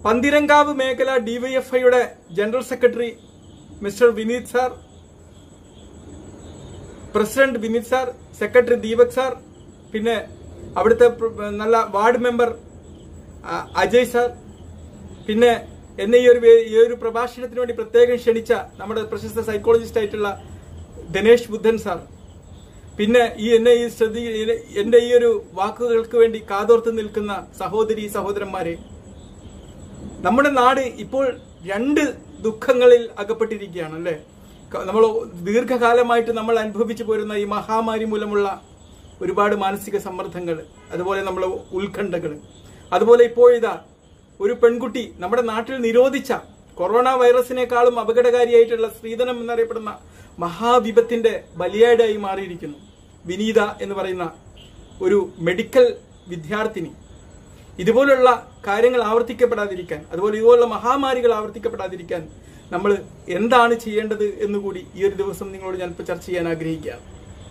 പന്തിരങ്കാവ് മേഖല ഡിവൈഎഫ്ഐയുടെ general secretary mister Vineeth sir president Vineeth sir secretary Deepak sir പിന്നെ അവിടുത്തെ പ്ര- നല്ല വാർഡ് മെമ്പർ ആ, അജയ് സാർ പിന്നെ എന്നെ ഈ ഒരു വേ- ഈ ഒരു പ്രഭാഷണത്തിന് വേണ്ടി പ്രത്യേകം ക്ഷണിച്ച നമ്മുടെ പ്രശസ്ത സൈക്കോളജിസ്റ്റ് ആയിട്ടുള്ള ദിനേശ് ബുദ്ധൻ സാർ പിന്നെ ഈ എന്നെ ഈ ശ്രദ്ധി എന്റെ ഈ ഒരു വാക്കുകൾക്ക് വേണ്ടി കാതോർത്ത് നിൽക്കുന്ന സഹോദരി സഹോദരന്മാരെ നമ്മുടെ നാട് ഇപ്പോൾ രണ്ട് ദുഃഖങ്ങളിൽ അകപ്പെട്ടിരിക്കുകയാണ് അല്ലേ ക- നമ്മൾ ദീർഘകാലമായിട്ട് നമ്മൾ അനുഭവിച്ചു പോരുന്ന ഈ മഹാമാരി മൂലമുള്ള ഒരുപാട് മാനസിക സമ്മർദ്ദങ്ങൾ അതുപോലെ നമ്മൾ ഉത്കണ്ഠകൾ അതുപോലെ ഇപ്പോഴിതാ ഒരു പെൺകുട്ടി നമ്മുടെ നാട്ടിൽ നിരോധിച്ച കൊറോണ വൈറസിനേക്കാളും അപകടകാരിയായിട്ടുള്ള സ്ത്രീധനം എന്നറിയപ്പെടുന്ന മഹാവിപത്തിന്റെ ബലിയാടായി മാറിയിരിക്കുന്നു വിനീത എന്ന് പറയുന്ന ഒരു മെഡിക്കൽ വിദ്യാർത്ഥിനി ഇതുപോലുള്ള കാര്യങ്ങൾ ആവർത്തിക്കപ്പെടാതിരിക്കാൻ അതുപോലെ ഇതുപോലുള്ള മഹാമാരികൾ ആവർത്തിക്കപ്പെടാതിരിക്കാൻ നമ്മൾ എന്താണ് ചെയ്യേണ്ടത് എന്നുകൂടി ഈ ഒരു ദിവസം നിങ്ങളോട് ഞാൻ ഇപ്പോൾ ചർച്ച ചെയ്യാൻ ആഗ്രഹിക്കുകയാണ്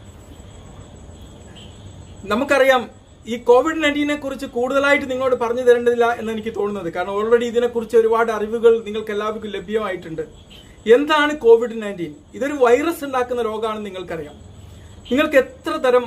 നമുക്കറിയാം ഈ കോവിഡ് നയൻറ്റീനെ കുറിച്ച് കൂടുതലായിട്ട് നിങ്ങളോട് പറഞ്ഞു തരേണ്ടതില്ല എന്ന് എനിക്ക് തോന്നുന്നത് കാരണം ഓൾറെഡി ഇതിനെക്കുറിച്ച് ഒരുപാട് അറിവുകൾ നിങ്ങൾക്ക് എല്ലാവർക്കും ലഭ്യമായിട്ടുണ്ട് എന്താണ് കോവിഡ് നയൻറ്റീൻ ഇതൊരു വൈറസ് ഉണ്ടാക്കുന്ന രോഗമാണെന്ന് നിങ്ങൾക്കറിയാം നിങ്ങൾക്ക് എത്ര തരം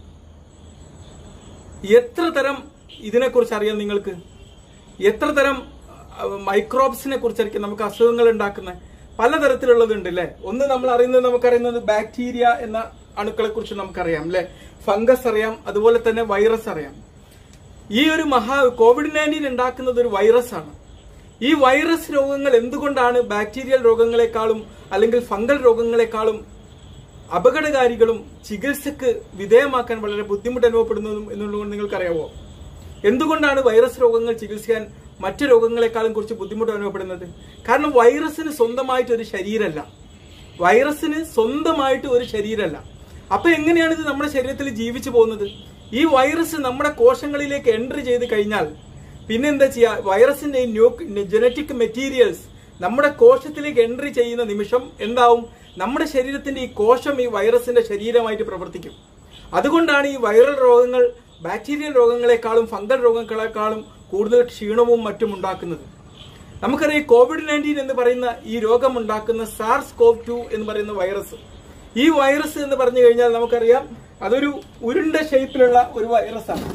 എത്ര തരം ഇതിനെക്കുറിച്ച് അറിയാം നിങ്ങൾക്ക് എത്ര തരം മൈക്രോബ്സിനെ കുറിച്ചായിരിക്കും നമുക്ക് അസുഖങ്ങൾ ഉണ്ടാക്കുന്നത് പലതരത്തിലുള്ളതുണ്ട് അല്ലേ ഒന്ന് നമ്മൾ അറിയുന്നത് നമുക്കറിയുന്നത് ബാക്ടീരിയ എന്ന അണുക്കളെ കുറിച്ച് നമുക്കറിയാം അല്ലെ ഫംഗസ് അറിയാം അതുപോലെ തന്നെ വൈറസ് അറിയാം ഈ ഒരു മഹാ കോവിഡ് നയൻറ്റീൻ ഉണ്ടാക്കുന്നത് ഒരു വൈറസ് ആണ് ഈ വൈറസ് രോഗങ്ങൾ എന്തുകൊണ്ടാണ് ബാക്ടീരിയൽ രോഗങ്ങളെക്കാളും അല്ലെങ്കിൽ ഫംഗൽ രോഗങ്ങളെക്കാളും അപകടകാരികളും ചികിത്സക്ക് വിധേയമാക്കാൻ വളരെ ബുദ്ധിമുട്ട് അനുഭവപ്പെടുന്നതും എന്നുള്ളത് നിങ്ങൾക്കറിയാവോ എന്തുകൊണ്ടാണ് വൈറസ് രോഗങ്ങൾ ചികിത്സിക്കാൻ മറ്റു രോഗങ്ങളെക്കാളും കുറിച്ച് ബുദ്ധിമുട്ട് അനുഭവപ്പെടുന്നത് കാരണം വൈറസിന് സ്വന്തമായിട്ട് ഒരു ശരീരമല്ല വൈറസിന് സ്വന്തമായിട്ട് ഒരു ശരീരമല്ല അപ്പൊ എങ്ങനെയാണ് ഇത് നമ്മുടെ ശരീരത്തിൽ ജീവിച്ചു പോകുന്നത് ഈ വൈറസ് നമ്മുടെ കോശങ്ങളിലേക്ക് എൻട്രി ചെയ്ത് കഴിഞ്ഞാൽ പിന്നെ എന്താ ചെയ്യുക വൈറസിന്റെ ജനറ്റിക് മെറ്റീരിയൽസ് നമ്മുടെ കോശത്തിലേക്ക് എൻട്രി ചെയ്യുന്ന നിമിഷം എന്താവും നമ്മുടെ ശരീരത്തിന്റെ ഈ കോശം ഈ വൈറസിന്റെ ശരീരമായിട്ട് പ്രവർത്തിക്കും അതുകൊണ്ടാണ് ഈ വൈറൽ രോഗങ്ങൾ ബാക്ടീരിയൽ രോഗങ്ങളെക്കാളും ഫംഗൽ രോഗങ്ങളെക്കാളും കൂടുതൽ ക്ഷീണവും മറ്റും ഉണ്ടാക്കുന്നത് നമുക്കറിയാം കോവിഡ് നയൻറ്റീൻ എന്ന് പറയുന്ന ഈ രോഗം ഉണ്ടാക്കുന്ന സാർസ് കോവ് ടു എന്ന് പറയുന്ന വൈറസ് ഈ വൈറസ് എന്ന് പറഞ്ഞു കഴിഞ്ഞാൽ നമുക്കറിയാം അതൊരു ഉരുണ്ട ഷേപ്പിലുള്ള ഒരു വൈറസാണ്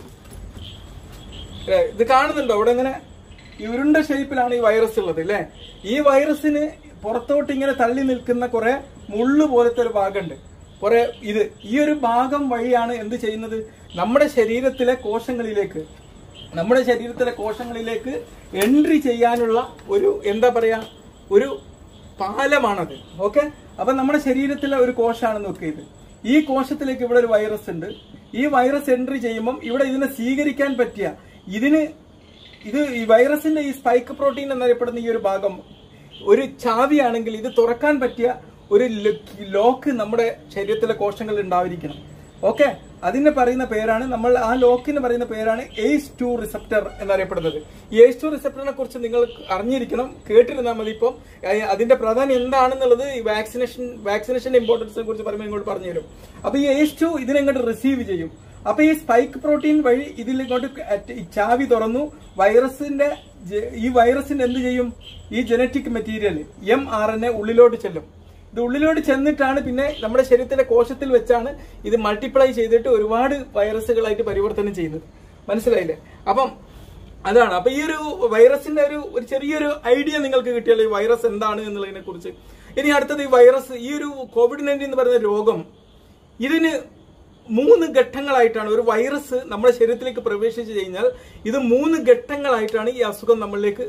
ഏ, ഇത് കാണുന്നുണ്ടോ അവിടെ ഇങ്ങനെ ഈ ഉരുണ്ട ഷേപ്പിലാണ് ഈ വൈറസ് ഉള്ളത് അല്ലേ ഈ വൈറസിന് പുറത്തോട്ട് ഇങ്ങനെ തള്ളി നിൽക്കുന്ന കുറെ മുള്ളു പോലത്തെ ഒരു ഭാഗമുണ്ട് കുറെ ഇത് ഈ ഒരു ഭാഗം വഴിയാണ് എന്ത് ചെയ്യുന്നത് നമ്മുടെ ശരീരത്തിലെ കോശങ്ങളിലേക്ക് നമ്മുടെ ശരീരത്തിലെ കോശങ്ങളിലേക്ക് എൻട്രി ചെയ്യാനുള്ള ഒരു എന്താ പറയാ ഒരു പാലമാണത് ഓക്കെ അപ്പൊ നമ്മുടെ ശരീരത്തിലെ ഒരു കോശമാണെന്ന് നോക്കുക ഇത് ഈ കോശത്തിലേക്ക് ഇവിടെ ഒരു വൈറസ് ഉണ്ട് ഈ വൈറസ് എൻട്രി ചെയ്യുമ്പം ഇവിടെ ഇതിനെ സ്വീകരിക്കാൻ പറ്റിയ ഇതിന് ഇത് ഈ വൈറസിന്റെ ഈ സ്പൈക്ക് പ്രോട്ടീൻ എന്നറിയപ്പെടുന്ന ഈ ഒരു ഭാഗം ഒരു ചാവിയാണെങ്കിൽ ഇത് തുറക്കാൻ പറ്റിയ ഒരു ലോക്ക് നമ്മുടെ ശരീരത്തിലെ കോശങ്ങളിൽ ഉണ്ടായിരിക്കണം ഓക്കെ അതിന് പറയുന്ന പേരാണ് നമ്മൾ ആ ലോക്കിന് പറയുന്ന പേരാണ് എയ്സ് ടു റിസപ്റ്റർ എന്നറിയപ്പെടുന്നത് ഈ എയ്സ് ടു റിസപ്റ്ററിനെ കുറിച്ച് നിങ്ങൾ അറിഞ്ഞിരിക്കണം കേട്ടിരുന്നാൽ മതി ഇപ്പം ഏഹ് അതിന്റെ പ്രാധാന്യം എന്താണെന്നുള്ളത് ഈ വാക്സിനേഷൻ വാക്സിനേഷന്റെ ഇമ്പോർട്ടൻസിനെ കുറിച്ച് പറയുമ്പോൾ ഇങ്ങോട്ട് പറഞ്ഞുതരും അപ്പൊ ഈ എയ്സ് ടു ഇതിനെങ്ങോട്ട് റിസീവ് ചെയ്യും അപ്പൊ ഈ സ്പൈക്ക് പ്രോട്ടീൻ വഴി ഇതിൽ ഇങ്ങോട്ട് അറ്റ് ഈ ചാവി തുറന്നു വൈറസിന്റെ ജെ- ഈ വൈറസിന് എന്ത് ചെയ്യും ഈ genetic material M R N A ഉള്ളിലോട്ട് ചെല്ലും ഇത് ഉള്ളിലോട്ട് ചെന്നിട്ടാണ് പിന്നെ നമ്മുടെ ശരീരത്തിലെ കോശത്തിൽ വെച്ചാണ് ഇത് മൾട്ടിപ്ലൈ ചെയ്തിട്ട് ഒരുപാട് വൈറസുകളായിട്ട് പരിവർത്തനം ചെയ്യുന്നത് മനസ്സിലായില്ലേ അപ്പം അതാണ് അപ്പൊ ഈ ഒരു വൈറസിന്റെ ഒരു ഒരു ചെറിയൊരു ഐഡിയ നിങ്ങൾക്ക് കിട്ടിയല്ലോ ഈ വൈറസ് എന്താണ് എന്നുള്ളതിനെ കുറിച്ച് ഇനി അടുത്തത് ഈ വൈറസ് ഈ ഒരു കോവിഡ് നയൻറ്റീൻ എന്ന് പറയുന്ന രോഗം ഇതിന് മൂന്ന് ഘട്ടങ്ങളായിട്ടാണ് ഒരു വൈറസ് നമ്മുടെ ശരീരത്തിലേക്ക് പ്രവേശിച്ചു കഴിഞ്ഞാൽ ഇത് മൂന്ന് ഘട്ടങ്ങളായിട്ടാണ് ഈ അസുഖം നമ്മളിലേക്ക്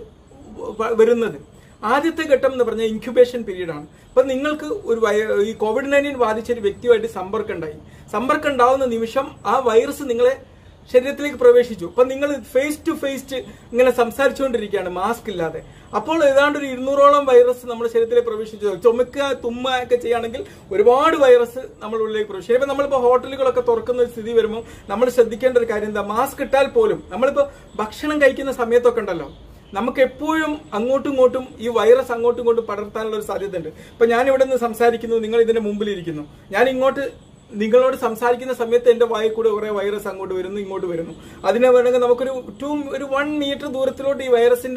വ- വരുന്നത് ആദ്യത്തെ ഘട്ടം എന്ന് പറഞ്ഞാൽ ഇൻക്യുബേഷൻ പീരീഡ് ആണ് അപ്പൊ നിങ്ങൾക്ക് ഒരു വൈ- ഈ കോവിഡ് നയൻറ്റീൻ ബാധിച്ച ഒരു വ്യക്തിയുമായിട്ട് സമ്പർക്കം ഉണ്ടായി സമ്പർക്കം ഉണ്ടാവുന്ന നിമിഷം ആ വൈറസ് നിങ്ങളെ ശരീരത്തിലേക്ക് പ്രവേശിച്ചു അപ്പൊ നിങ്ങൾ ഫേസ് ടു ഫേസ് ഇങ്ങനെ സംസാരിച്ചുകൊണ്ടിരിക്കുകയാണ് മാസ്ക് ഇല്ലാതെ അപ്പോൾ ഏതാണ്ട് ഒരു ഇരുന്നൂറോളം വൈറസ് നമ്മുടെ ശരീരത്തിലേക്ക് പ്രവേശിച്ചു ചുമക്കുക തുമ്മുക ഒക്കെ ചെയ്യുകയാണെങ്കിൽ ഒരുപാട് വൈറസ് നമ്മുടെ ഉള്ളിലേക്ക് പ്രവേശിച്ചു ഇപ്പൊ നമ്മളിപ്പോ ഹോട്ടലുകളൊക്കെ തുറക്കുന്ന ഒരു സ്ഥിതി വരുമ്പോൾ നമ്മൾ ശ്രദ്ധിക്കേണ്ട ഒരു കാര്യം എന്താ മാസ്ക് ഇട്ടാൽ പോലും നമ്മളിപ്പോ ഭക്ഷണം കഴിക്കുന്ന സമയത്തൊക്കെ ഉണ്ടല്ലോ നമുക്ക് എപ്പോഴും അങ്ങോട്ടും ഇങ്ങോട്ടും ഈ വൈറസ് അങ്ങോട്ടും ഇങ്ങോട്ടും പടർത്താനുള്ള ഒരു സാധ്യത ഉണ്ട് ഇപ്പൊ ഞാൻ ഇവിടെ നിന്ന് സംസാരിക്കുന്നു നിങ്ങൾ ഇതിന്റെ മുമ്പിൽ ഇരിക്കുന്നു ഞാൻ ഇങ്ങോട്ട് നിങ്ങളോട് സംസാരിക്കുന്ന സമയത്ത് എന്റെ വായിൽ കൂടെ കുറെ വൈറസ് അങ്ങോട്ട് വരുന്നു ഇങ്ങോട്ട് വരുന്നു അതിനെ വേണമെങ്കിൽ നമുക്കൊരു ടു ഒരു വൺ മീറ്റർ ദൂരത്തിലോട്ട് ഈ വൈറസിന്റെ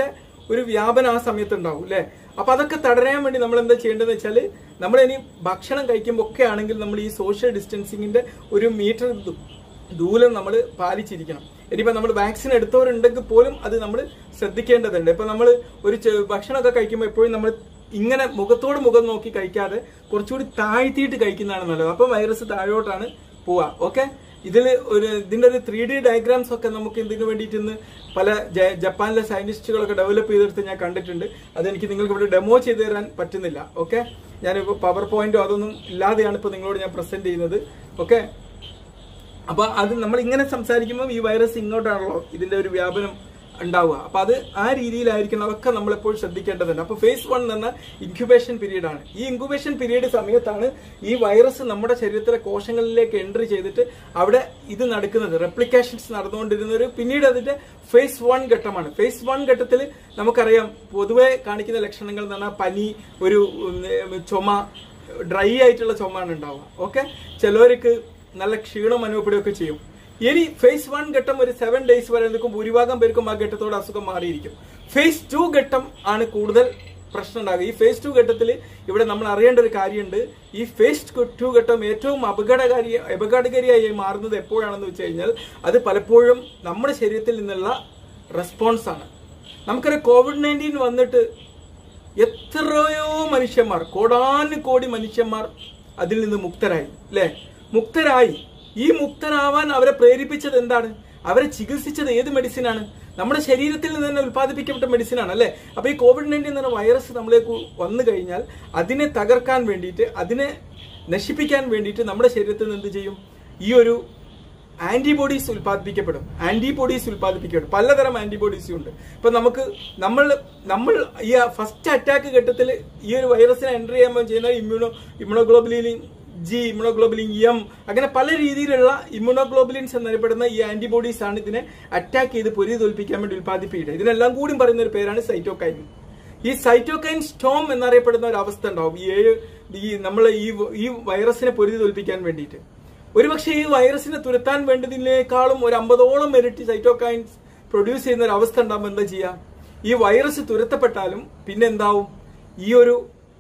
ഒരു വ്യാപനം ആ സമയത്ത് ഉണ്ടാവും അല്ലെ അപ്പൊ അതൊക്കെ തടയാൻ വേണ്ടി നമ്മൾ എന്താ ചെയ്യേണ്ടതെന്ന് വെച്ചാൽ നമ്മൾ ഇനി ഭക്ഷണം കഴിക്കുമ്പോൾ ഒക്കെ ആണെങ്കിൽ നമ്മൾ ഈ സോഷ്യൽ ഡിസ്റ്റൻസിങ്ങിന്റെ ഒരു മീറ്റർ ദൂരം നമ്മൾ പാലിച്ചിരിക്കണം ഇനിയിപ്പോ നമ്മൾ വാക്സിൻ എടുത്തവരുണ്ടെങ്കിൽ പോലും അത് നമ്മൾ ശ്രദ്ധിക്കേണ്ടതുണ്ട് ഇപ്പൊ നമ്മൾ ഒരു ചെ- ഭക്ഷണമൊക്കെ കഴിക്കുമ്പോൾ എപ്പോഴും നമ്മൾ ഇങ്ങനെ മുഖത്തോട് മുഖം നോക്കി കഴിക്കാതെ കുറച്ചുകൂടി താഴ്ത്തിയിട്ട് കഴിക്കുന്നതാണ് നല്ലത് അപ്പൊ വൈറസ് താഴോട്ടാണ് പോവുക ഓക്കെ ഇതിൽ ഒരു ഇതിന്റെ ഒരു ത്രീ ഡി ഡയഗ്രാംസ് ഒക്കെ നമുക്ക് ഇതിന് വേണ്ടിയിട്ട് ഇന്ന് പല ജ- ജപ്പാനിലെ സയന്റിസ്റ്റുകളൊക്കെ ഡെവലപ്പ് ചെയ്തെടുത്ത് ഞാൻ കണ്ടിട്ടുണ്ട് അതെനിക്ക് നിങ്ങൾക്ക് ഇവിടെ ഡെമോ ചെയ്തു തരാൻ പറ്റുന്നില്ല ഓക്കെ ഞാനിപ്പോൾ പവർ പോയിന്റോ അതൊന്നും ഇല്ലാതെയാണ് ഇപ്പോൾ നിങ്ങളോട് ഞാൻ പ്രസന്റ് ചെയ്യുന്നത് ഓക്കെ അപ്പൊ അത് നമ്മൾ ഇങ്ങനെ സംസാരിക്കുമ്പോൾ ഈ വൈറസ് ഇങ്ങോട്ടാണല്ലോ ഇതിന്റെ ഒരു വ്യാപനം ഉണ്ടാവുക അപ്പൊ അത് ആ രീതിയിലായിരിക്കണം അതൊക്കെ നമ്മൾ എപ്പോഴും ശ്രദ്ധിക്കേണ്ടതുണ്ട് അപ്പൊ ഫേസ് വൺ എന്ന് പറഞ്ഞാൽ ഇൻക്യുബേഷൻ പീരീഡ് ആണ് ഈ ഇൻക്യുബേഷൻ പീരീഡ് സമയത്താണ് ഈ വൈറസ് നമ്മുടെ ശരീരത്തിലെ കോശങ്ങളിലേക്ക് എൻട്രി ചെയ്തിട്ട് അവിടെ ഇത് നടക്കുന്നത് റെപ്ലിക്കേഷൻസ് നടന്നുകൊണ്ടിരുന്ന ഒരു പിന്നീട് അതിന്റെ ഫേസ് വൺ ഘട്ടമാണ് ഫേസ് വൺ ഘട്ടത്തിൽ നമുക്കറിയാം പൊതുവെ കാണിക്കുന്ന ലക്ഷണങ്ങൾ എന്ന് പറഞ്ഞാൽ പനി ഒരു ഉം, ചുമ ഡ്രൈ ആയിട്ടുള്ള ചുമയാണ് ഉണ്ടാവുക ഓക്കെ ചിലവർക്ക് നല്ല ക്ഷീണം അനുഭവപ്പെടുകയൊക്കെ ചെയ്യും ഇനി ഫേസ് വൺ ഘട്ടം ഒരു സെവൻ ഡേയ്സ് വരെ നിൽക്കും ഭൂരിഭാഗം പേർക്കും ആ ഘട്ടത്തോട് അസുഖം മാറിയിരിക്കും ഫേസ് ടു ഘട്ടം ആണ് കൂടുതൽ പ്രശ്നം ഉണ്ടാകുക ഈ ഫേസ് ടു ഘട്ടത്തിൽ ഇവിടെ നമ്മൾ അറിയേണ്ട ഒരു കാര്യമുണ്ട് ഈ ഫേസ് ടു ഘട്ടം ഏറ്റവും അപകടകാരി അപകടകാരിയായി മാറുന്നത് എപ്പോഴാണെന്ന് വെച്ച് കഴിഞ്ഞാൽ അത് പലപ്പോഴും നമ്മുടെ ശരീരത്തിൽ നിന്നുള്ള റെസ്പോൺസ് ആണ് നമുക്കറിയാം കോവിഡ് നയൻറ്റീൻ വന്നിട്ട് എത്രയോ മനുഷ്യന്മാർ കോടാനു കോടി മനുഷ്യന്മാർ അതിൽ നിന്ന് മുക്തരായി അല്ലെ മുക്തരായി ഈ മുക്തരാവാൻ അവരെ പ്രേരിപ്പിച്ചത് എന്താണ് അവരെ ചികിത്സിച്ചത് ഏത് മെഡിസിനാണ് നമ്മുടെ ശരീരത്തിൽ നിന്ന് തന്നെ ഉത്പാദിപ്പിക്കപ്പെട്ട മെഡിസിനാണ് അല്ലെ അപ്പൊ ഈ കോവിഡ് നയൻറ്റീൻ എന്ന വൈറസ് നമ്മളിലേക്ക് വന്നു കഴിഞ്ഞാൽ അതിനെ തകർക്കാൻ വേണ്ടിയിട്ട് അതിനെ നശിപ്പിക്കാൻ വേണ്ടിയിട്ട് നമ്മുടെ ശരീരത്തിൽ നിന്ന് എന്ത് ചെയ്യും ഈ ഒരു ആന്റിബോഡീസ് ഉൽപ്പാദിപ്പിക്കപ്പെടും ആന്റിബോഡീസ് ഉൽപ്പാദിപ്പിക്കപ്പെടും പലതരം ആന്റിബോഡീസും ഉണ്ട് ഇപ്പൊ നമുക്ക് നമ്മൾ നമ്മൾ ഈ ഫസ്റ്റ് അറ്റാക്ക് ഘട്ടത്തിൽ ഈ ഒരു വൈറസിനെ എൻ്റർ ചെയ്യാൻ ചെയ്യുന്ന immuno immunoglobulin G immunoglobulin M അങ്ങനെ പല രീതിയിലുള്ള ഇമ്മ്യൂണോഗ്ലോബുലിൻസ് എന്നറിയപ്പെടുന്ന ഈ ആന്റിബോഡീസ് ആണ് ഇതിനെ അറ്റാക്ക് ചെയ്ത് പൊരി തോൽപ്പിക്കാൻ വേണ്ടി ഉൽപ്പാദിപ്പിക്കുന്നത് ഇതിനെല്ലാം കൂടി പറയുന്ന ഒരു പേരാണ് സൈറ്റോകൈൻ ഈ സൈറ്റോകൈൻ സ്റ്റോം എന്നറിയപ്പെടുന്ന ഒരു അവസ്ഥ ഉണ്ടാവും ഈ ഏഴ് ഈ നമ്മൾ ഈ ഈ വൈറസിനെ പൊരുതി തോൽപ്പിക്കാൻ വേണ്ടിയിട്ട് ഒരുപക്ഷെ ഈ വൈറസിനെ തുരത്താൻ വേണ്ടതിനേക്കാളും ഒരു അമ്പതോളം ഇരട്ടി സൈറ്റോകൈൻസ് പ്രൊഡ്യൂസ് ചെയ്യുന്ന ഒരു അവസ്ഥ ഉണ്ടാകുമ്പോൾ എന്താ ചെയ്യുക ഈ വൈറസ് തുരത്തപ്പെട്ടാലും പിന്നെ എന്താവും ഈ ഒരു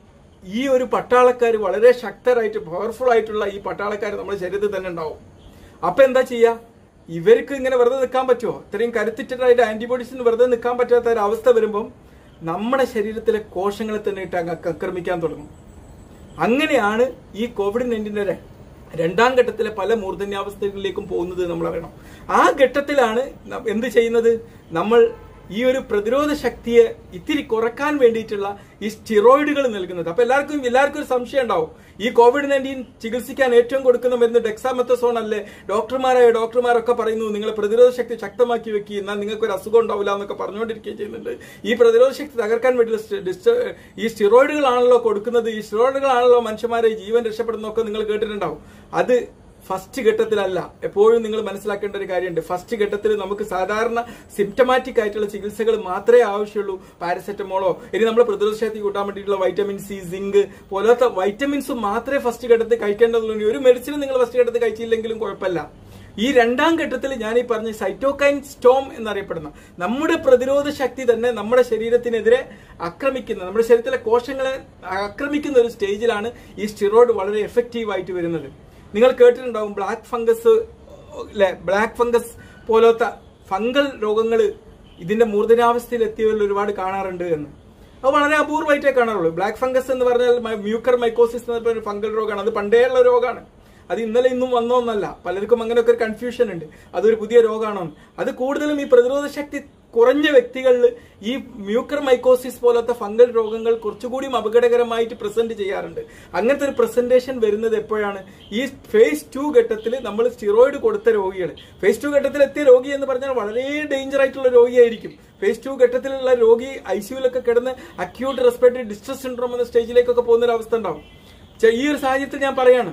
ഈ ഒരു പട്ടാളക്കാർ വളരെ ശക്തരായിട്ട് പവർഫുൾ ആയിട്ടുള്ള ഈ പട്ടാളക്കാർ നമ്മുടെ ശരീരത്തിൽ തന്നെ ഉണ്ടാവും അപ്പൊ എന്താ ചെയ്യാ ഇവർക്ക് ഇങ്ങനെ വെറുതെ നിൽക്കാൻ പറ്റുമോ ഇത്രയും കരുത്തിട്ടായിട്ട് ആന്റിബോഡീസിന് വെറുതെ നിൽക്കാൻ പറ്റാത്ത ഒരു അവസ്ഥ വരുമ്പം നമ്മുടെ ശരീരത്തിലെ കോശങ്ങളെ തന്നെ ഇട്ട് അങ്ങ് ആക്രമിക്കാൻ തുടങ്ങും അങ്ങനെയാണ് ഈ കോവിഡ് നയൻറ്റീൻ്റെ രണ്ടാം ഘട്ടത്തിലെ പല മൂർധന്യാവസ്ഥകളിലേക്കും പോകുന്നത് നമ്മൾ അറിയണം ആ ഘട്ടത്തിലാണ് ന- എന്ത് ചെയ്യുന്നത് നമ്മൾ ഈ ഒരു പ്രതിരോധ ശക്തിയെ ഇത്തിരി കുറക്കാൻ വേണ്ടിയിട്ടുള്ള ഈ സ്റ്റിറോയിഡുകൾ നൽകുന്നത് അപ്പൊ എല്ലാവർക്കും എല്ലാവർക്കും ഒരു സംശയം ഉണ്ടാവും ഈ കോവിഡ് നയൻറ്റീൻ ചികിത്സിക്കാൻ ഏറ്റവും കൊടുക്കുന്ന മരുന്ന് ഡെക്സാമെത്തസോൺ അല്ലേ ഡോക്ടർമാരായ ഡോക്ടർമാരൊക്കെ പറയുന്നു നിങ്ങൾ പ്രതിരോധ ശക്തി ശക്തമാക്കി വെക്കുക എന്നാൽ നിങ്ങൾക്ക് ഒരു അസുഖം ഉണ്ടാവില്ല എന്നൊക്കെ പറഞ്ഞുകൊണ്ടിരിക്കുകയും ചെയ്യുന്നുണ്ട് ഈ പ്രതിരോധ ശക്തി തകർക്കാൻ വേണ്ടിയുള്ള സ്റ്റ- ഡിസ്റ്റ- ഈ സ്റ്റിറോയിഡുകളാണല്ലോ കൊടുക്കുന്നത് ഈ സ്റ്റിറോയിഡുകളാണല്ലോ മനുഷ്യന്മാരെ ജീവൻ രക്ഷപ്പെടുന്നതൊക്കെ നിങ്ങൾ കേട്ടിട്ടുണ്ടാവും അത് ഫസ്റ്റ് ഘട്ടത്തിലല്ല എപ്പോഴും നിങ്ങൾ മനസ്സിലാക്കേണ്ട ഒരു കാര്യമുണ്ട് ഫസ്റ്റ് ഘട്ടത്തിൽ നമുക്ക് സാധാരണ സിംറ്റമാറ്റിക് ആയിട്ടുള്ള ചികിത്സകൾ മാത്രമേ ആവശ്യമുള്ളൂ പാരസെറ്റമോളോ ഇനി നമ്മൾ പ്രതിരോധ ശക്തി കൂട്ടാൻ വേണ്ടിയിട്ടുള്ള വൈറ്റമിൻ സി സിങ്ക് പോലത്തെ വൈറ്റമിൻസ് മാത്രമേ ഫസ്റ്റ് ഘട്ടത്തിൽ കഴിക്കേണ്ടതുള്ളൂ ഇനി ഒരു മെഡിസിൻ നിങ്ങൾ ഫസ്റ്റ് ഘട്ടത്തിൽ കഴിച്ചില്ലെങ്കിലും കുഴപ്പമില്ല ഈ രണ്ടാം ഘട്ടത്തിൽ ഞാൻ ഈ പറഞ്ഞ സൈറ്റോകൈൻ സ്റ്റോം എന്നറിയപ്പെടുന്ന നമ്മുടെ പ്രതിരോധ ശക്തി തന്നെ നമ്മുടെ ശരീരത്തിനെതിരെ ആക്രമിക്കുന്ന നമ്മുടെ ശരീരത്തിലെ കോശങ്ങളെ ആക്രമിക്കുന്ന ഒരു സ്റ്റേജിലാണ് ഈ സ്റ്റിറോയിഡ് വളരെ എഫക്റ്റീവ് ആയിട്ട് വരുന്നത് നിങ്ങൾ കേട്ടിട്ടുണ്ടാവും ബ്ലാക്ക് ഫംഗസ് അല്ലെ ബ്ലാക്ക് ഫംഗസ് പോലത്തെ ഫംഗൽ രോഗങ്ങൾ ഇതിന്റെ മൂർധനാവസ്ഥയിൽ എത്തിയവരിൽ ഒരുപാട് കാണാറുണ്ട് എന്ന് അത് വളരെ അപൂർവമായിട്ടേ കാണാറുള്ളൂ ബ്ലാക്ക് ഫംഗസ് എന്ന് പറഞ്ഞാൽ മ്യൂക്കർ മൈക്കോസിസ് എന്ന് പറഞ്ഞ ഒരു ഫംഗൽ രോഗമാണ് അത് പണ്ടേ ഉള്ള രോഗമാണ് അത് ഇന്നലെ ഇന്നും വന്നോന്നല്ല പലർക്കും അങ്ങനെയൊക്കെ ഒരു കൺഫ്യൂഷൻ ഉണ്ട് അതൊരു പുതിയ രോഗമാണോ എന്ന്. അത് കൂടുതലും ഈ പ്രതിരോധ ശക്തി കുറഞ്ഞ വ്യക്തികളിൽ ഈ മ്യൂക്കർ മൈക്കോസിസ് പോലത്തെ ഫംഗൽ രോഗങ്ങൾ കുറച്ചുകൂടി അപകടകരമായിട്ട് പ്രസന്റ് ചെയ്യാറുണ്ട് അങ്ങനത്തെ ഒരു പ്രസന്റേഷൻ വരുന്നത് എപ്പോഴാണ് ഈ ഫേസ് ടു ഘട്ടത്തിൽ നമ്മൾ സ്റ്റിറോയിഡ് കൊടുത്ത രോഗികൾ ഫേസ് ടു ഘട്ടത്തിൽ എത്തിയ രോഗി എന്ന് പറഞ്ഞാൽ വളരെ ഡേഞ്ചർ ആയിട്ടുള്ള രോഗിയായിരിക്കും ഫേസ് ടു ഘട്ടത്തിലുള്ള രോഗി ഐ സിയുലൊക്കെ കിടന്ന് അക്യൂട്ട് റെസ്പിറേറ്ററി ഡിസ്ട്രസ് സിൻഡ്രോം എന്ന സ്റ്റേജിലേക്കൊക്കെ പോകുന്ന ഒരു അവസ്ഥ ഉണ്ടാവും ചെ- ഈ ഒരു സാഹചര്യത്തിൽ ഞാൻ പറയാണ്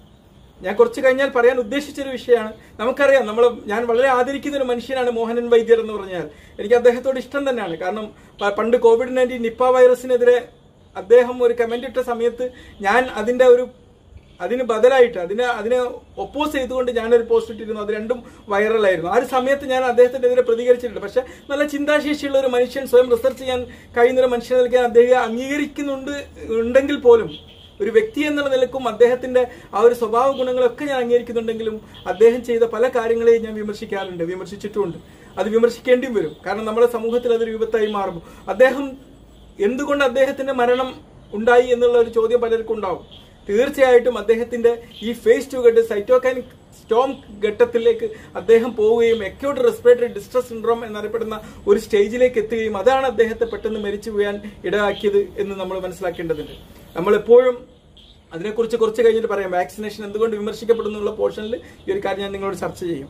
ഞാൻ കുറച്ച് കഴിഞ്ഞാൽ പറയാൻ ഉദ്ദേശിച്ചൊരു വിഷയമാണ് നമുക്കറിയാം നമ്മൾ ഞാൻ വളരെ ആദരിക്കുന്ന ഒരു മനുഷ്യനാണ് മോഹനൻ വൈദ്യർ എന്ന് പറഞ്ഞാൽ എനിക്ക് അദ്ദേഹത്തോട് ഇഷ്ടം തന്നെയാണ് കാരണം പ- പണ്ട് കോവിഡ് നയൻറ്റീൻ നിപ്പ വൈറസിനെതിരെ അദ്ദേഹം ഒരു കമന്റ് ഇട്ട സമയത്ത് ഞാൻ അതിന്റെ ഒരു അതിന് ബദലായിട്ട് അതിനെ അതിനെ ഒപ്പോസ് ചെയ്തുകൊണ്ട് ഞാനൊരു പോസ്റ്റ് ഇട്ടിരുന്നു അത് രണ്ടും വൈറലായിരുന്നു ആ ഒരു സമയത്ത് ഞാൻ അദ്ദേഹത്തിനെതിരെ പ്രതികരിച്ചിട്ടുണ്ട് പക്ഷെ നല്ല ചിന്താശേഷിയുള്ള ഒരു മനുഷ്യൻ സ്വയം റിസർച്ച് ചെയ്യാൻ കഴിയുന്ന ഒരു മനുഷ്യൻ നൽകാൻ അദ്ദേഹം അംഗീകരിക്കുന്നുണ്ട് ഉണ്ടെങ്കിൽ പോലും ഒരു വ്യക്തി എന്നുള്ള നിലക്കും അദ്ദേഹത്തിന്റെ ആ ഒരു സ്വഭാവ ഗുണങ്ങളൊക്കെ ഞാൻ അംഗീകരിക്കുന്നുണ്ടെങ്കിലും അദ്ദേഹം ചെയ്ത പല കാര്യങ്ങളെയും ഞാൻ വിമർശിക്കാറുണ്ട് വിമർശിച്ചിട്ടുമുണ്ട് അത് വിമർശിക്കേണ്ടിയും വരും കാരണം നമ്മുടെ സമൂഹത്തിൽ അതൊരു വിപത്തായി മാറും അദ്ദേഹം എന്തുകൊണ്ട് അദ്ദേഹത്തിന്റെ മരണം ഉണ്ടായി എന്നുള്ള ഒരു ചോദ്യം പലർക്കും ഉണ്ടാവും തീർച്ചയായിട്ടും അദ്ദേഹത്തിന്റെ ഈ ഫേസ് ടു ഘട്ട സൈറ്റോകൈനിക് സ്റ്റോം ഘട്ടത്തിലേക്ക് അദ്ദേഹം പോവുകയും എക്യൂട്ട് റെസ്പിറേറ്ററി ഡിസ്ട്രസ് സിൻഡ്രോം എന്നറിയപ്പെടുന്ന ഒരു സ്റ്റേജിലേക്ക് എത്തുകയും അതാണ് അദ്ദേഹത്തെ പെട്ടെന്ന് മരിച്ചു വീഴാൻ ഇടയാക്കിയത് എന്ന് നമ്മൾ മനസ്സിലാക്കേണ്ടതുണ്ട് നമ്മൾ എപ്പോഴും അതിനെക്കുറിച്ച് കുറച്ച് കഴിഞ്ഞിട്ട് പറയാം വാക്സിനേഷൻ എന്തുകൊണ്ട് വിമർശിക്കപ്പെടുന്നു എന്നുള്ള പോർഷനിൽ ഈ ഒരു കാര്യം ഞാൻ നിങ്ങളോട് ചർച്ച ചെയ്യും